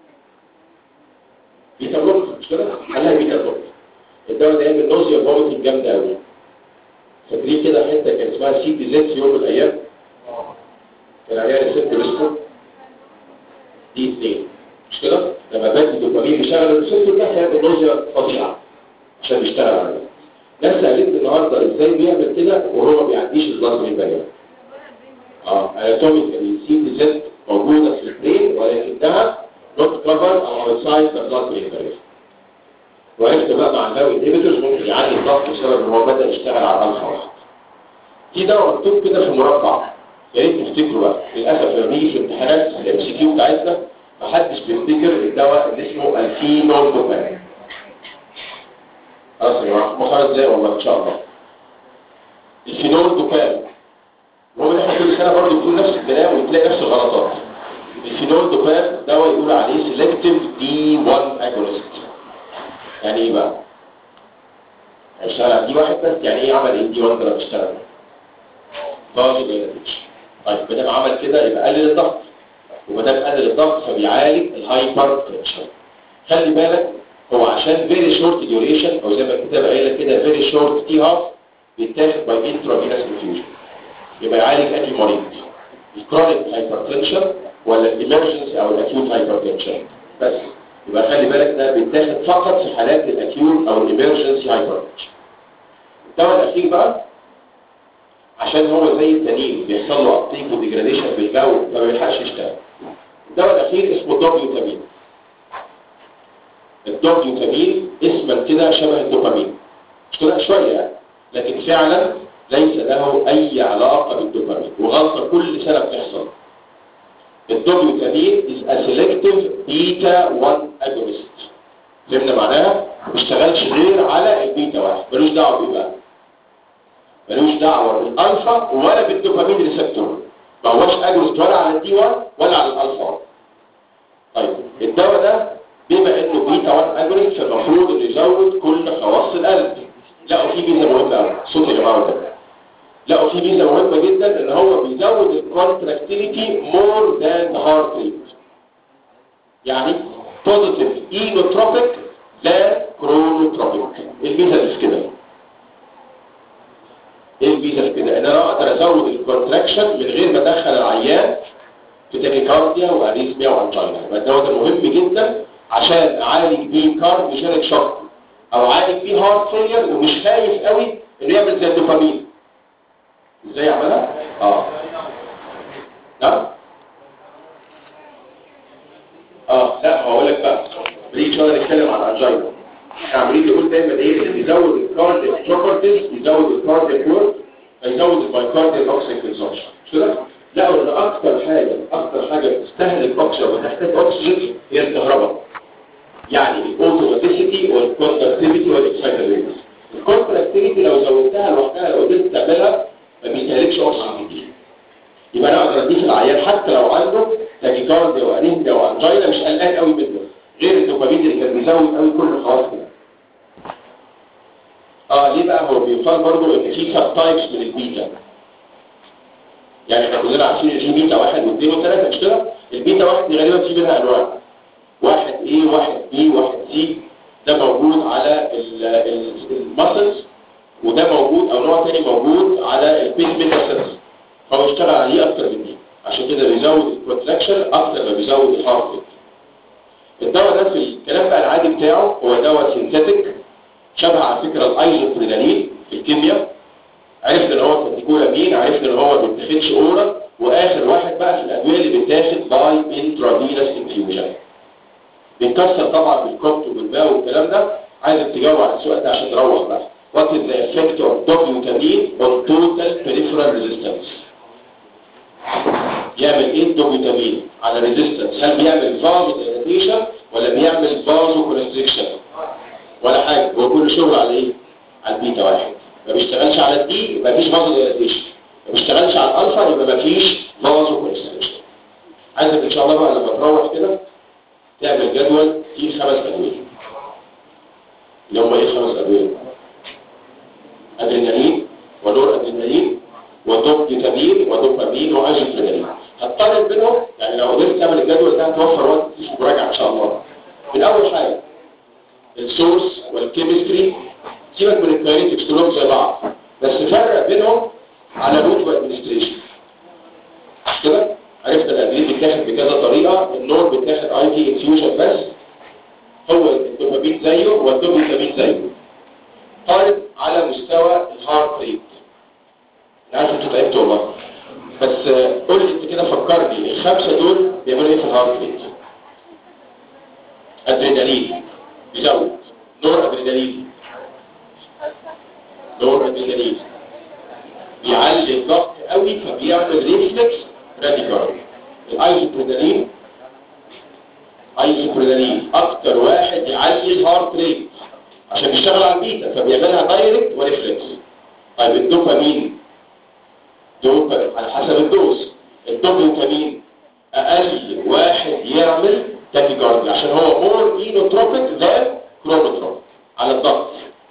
بيتا بلوك مش كده؟ حلها بيتا بلوك الدواء ده يعمل نوزيا فوميتنج جامده قوي فاكرين كده حته كان اسمها سي بي زد في يوم من الايام كان عليها ريسبتور اسمه دي 2 مش كده؟ لما بدي دوبامين بيشغل الريسبتور ده هيعمل نوزيا فظيعه عشان يشتغل عليه ناس قالت لي النهارده ازاي بيعمل كده وهو ما بيعديش البلازما البريه اه اناتوميكالي سي بي زد موجوده في البرين ولكنها نوت كفر او اوتسايد ذا بلازما البريه وعرفت بقى مع الهاوي انهبيتورز ممكن يعلي الضغط بسبب ان هو بدا يشتغل على الالفا واحد في دواء مكتوب كده في مربع يا ريت تفتكروا بقى للاسف لما بيجي في امتحانات الام سي كيو بتاعتنا محدش بيفتكر الدواء اللي اسمه الفينول دوبامين خلاص يا جماعه ما خلاص ازاي والله ان شاء الله الفينول دوبامين المهم احنا كل سنه برضه بنقول نفس الكلام وتلاقي نفس الغلطات الفينول دوبامين دواء يقول عليه سيلكتيف دي 1 اجونست يعني ايه بقى هيشتغل على دي واحد بس يعني ايه عمل ايه دي 1 لما بيشتغل فاضي دايناميكس طيب ما دام عمل كده يبقى قلل الضغط وما دام قلل الضغط فبيعالج الهايبر تنشن خلي بالك هو عشان فيري شورت ديوريشن او زي ما الكتاب قايل لك كده فيري شورت تي هاف بيتاخد باي انترافينوس انفيوجن يبقى يعالج انهي مريض الكرونيك هايبرتنشن ولا الامرجنسي او الاكيوت هايبرتنشن بس يبقى خلي بالك ده بيتاخد فقط في حالات الاكيوت او الامرجنسي هايبرتنشن الدواء الاخير بقى عشان هو زي التانيين بيحصل له ابتيك وديجراديشن بالجو فما بيلحقش يشتغل الدواء الاخير اسمه دوبيوتامين الدوبيوتامين اسما كده شبه الدوبامين مش كده شويه يعني لكن فعلا ليس له اي علاقه بالدوبامين وغلطه كل سنه بتحصل الدوبيوتامين is a selective beta 1 agonist فهمنا معناها ما بيشتغلش غير على البيتا واحد ملوش دعوه بيه بقى ملوش دعوه بالالفا ولا بالدوبامين ريسبتور ما هوش اجونست ولا على الدي 1 ولا على الالفا 1 طيب الدواء ده بما انه بيتا 1 اجونست فالمفروض انه يزود كل خواص القلب لقوا فيه ميزه مهمه قوي صوت يا جماعه ده لقوا فيه ميزه مهمه جدا ان هو بيزود الكونتراكتيليتي مور ذان هارت ريت يعني بوزيتيف اينوتروبيك لا كرونوتروبيك الميزه اللي في كده ايه الميزه في كده ان انا اقدر ازود الكونتراكشن من غير ما ادخل العيان في تاكيكارديا واريثميا وانجينا يبقى الدواء ده مهم جدا عشان اعالج بيه كارديوجينيك شوك او اعالج بيه هارت فيلير ومش خايف قوي انه يعمل زي الدوبامين ازاي يعملها اه نعم اه لا هقول لك بقى بريد شويه نتكلم عن الانجينا احنا عمالين نقول دايما ايه اللي بيزود الكاردياك بروبرتيز يزود الكاردياك وورك فيزود البايكاردياك اوكسجين كونسومشن مش كده لقوا ان اكتر حاجه اكتر حاجه بتستهلك اكسجين وتحتاج اكسجين هي الكهرباء يعني الاوتوماتيسيتي والكونتراكتيفيتي والاكسايتابيلتي الكونتراكتيفيتي لو زودتها لوحدها لو قدرت تعملها ما بيستهلكش اكسجين كتير يبقى انا اقدر اديه العيان حتى لو عنده تاكيكارديا وانيميا وانجينا مش قلقان قوي منه غير الدوبامين اللي كان بيزود قوي كل خلاص كده اه ليه بقى هو بيقال برضه ان في سب تايبس من البيتا يعني احنا كلنا عارفين ان في بيتا واحد واثنين وثلاثه مش كده البيتا واحد دي غالبا في منها انواع واحد ايه واحد بي واحد سي ده موجود على المسلز وده موجود او نوع تاني موجود على البيس ميكر سيلز فهو اشتغل عليه اكتر من دي عشان كده بيزود الكونتراكشن اكتر ما بيزود الهارت ريت الدواء ده في الكلام بقى العادي بتاعه هو دواء سينثيتك شبه على فكره الايزوبرينالين في الكيمياء عرفنا ان هو كاتيكولامين عرفنا ان هو ما بيتاخدش اورال واخر واحد بقى في الادويه اللي بيتاخد باي انترافينوس انفيوجن بيتكسر طبعا بالكوبت وبالباء والكلام ده عايزك تجاوب على السؤال ده عشان تروح بقى What is the effect of dobutamine on total peripheral resistance? يعمل ايه الدوبيتامين على ريزيستنس هل بيعمل فازو دايلاتيشن ولا بيعمل فازو كونستريكشن ولا حاجه هو كل شغل على ايه على البيتا واحد ما بيشتغلش على الدي يبقى مفيش فازو دايلاتيشن ما بيشتغلش على الالفا يبقى مفيش فازو كونستريكشن عايزك ان شاء الله بقى لما تروح كده تعمل جدول فيه خمس ادويه اللي هم ايه خمس ادويه ادرينالين ونور ادرينالين ودوبيتامين ودوبامين واجيترينالين هتطالب منهم يعني السورس والكيمستري سيبك من الكاينيتكس كلهم زي بعض بس فرق بينهم على روت وادمنستريشن مش كده عرفت الادويه بتتاخد بكذا طريقه النور بتاخد اي تي انفيوجن بس هو الدوبامين زيه والدوبامين زيه طالب على مستوى الهارت ريت انا عارف انتوا تعبتوا والله بس آه، قول لي انت كده فكرني الخمسه دول بيعملوا ايه في الهارت ريت ادرينالين بيزود نور ادرينالين نور ادرينالين بيعلي الضغط قوي فبيعمل ريفلكس راديكال الايزوبرينالين ايزوبرينالين اكتر واحد يعلي الهارت ريت عشان بيشتغل على البيتا فبيعملها دايركت وريفلكس طيب الدوبامين دوبا على حسب الدوز الدوبامين اقل واحد يعمل تاكيكارد عشان هو مور اينوتروبيك ذان كروموتروبيك على الضغط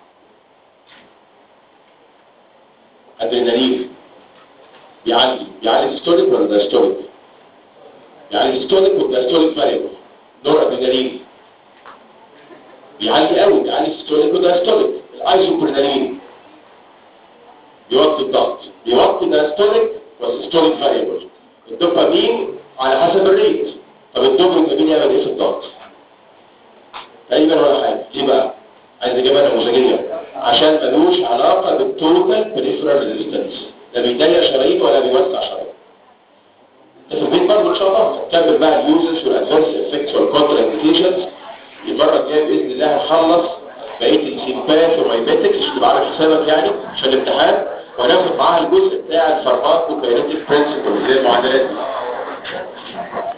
ادرينالين بيعلي بيعلي ستوليك ولا دايستوليك يعني ستوليك والدايستوليك فاريبل نور ادرينالين بيعلي قوي بيعلي ستوليك ودايستوليك الايزوبرينالين بيوطي الضغط بيوطي الدايستوليك والسيستوليك فاريبل الدوبامين على حسب الريت طب الدوبامين يعمل ايه في الضغط تقريبا ولا حاجه ليه بقى عايز اجابه نموذجيه عشان ملوش علاقه بالتوتال بريفرال ريزيستنس لا بيضيق شرايين ولا بيوسع شرايين انت في البيت برضه ان شاء الله هتكمل بقى اليوزز والادفانس افكتس والكونتر انديكيشنز المره الجايه باذن الله هنخلص بقيه السيمباث ومايماتكس عشان تبقى عارف حسابك يعني عشان الامتحان وهناخد معاها الجزء بتاع الفارماكو كاينيتيك برنسبل زي المعادلات دي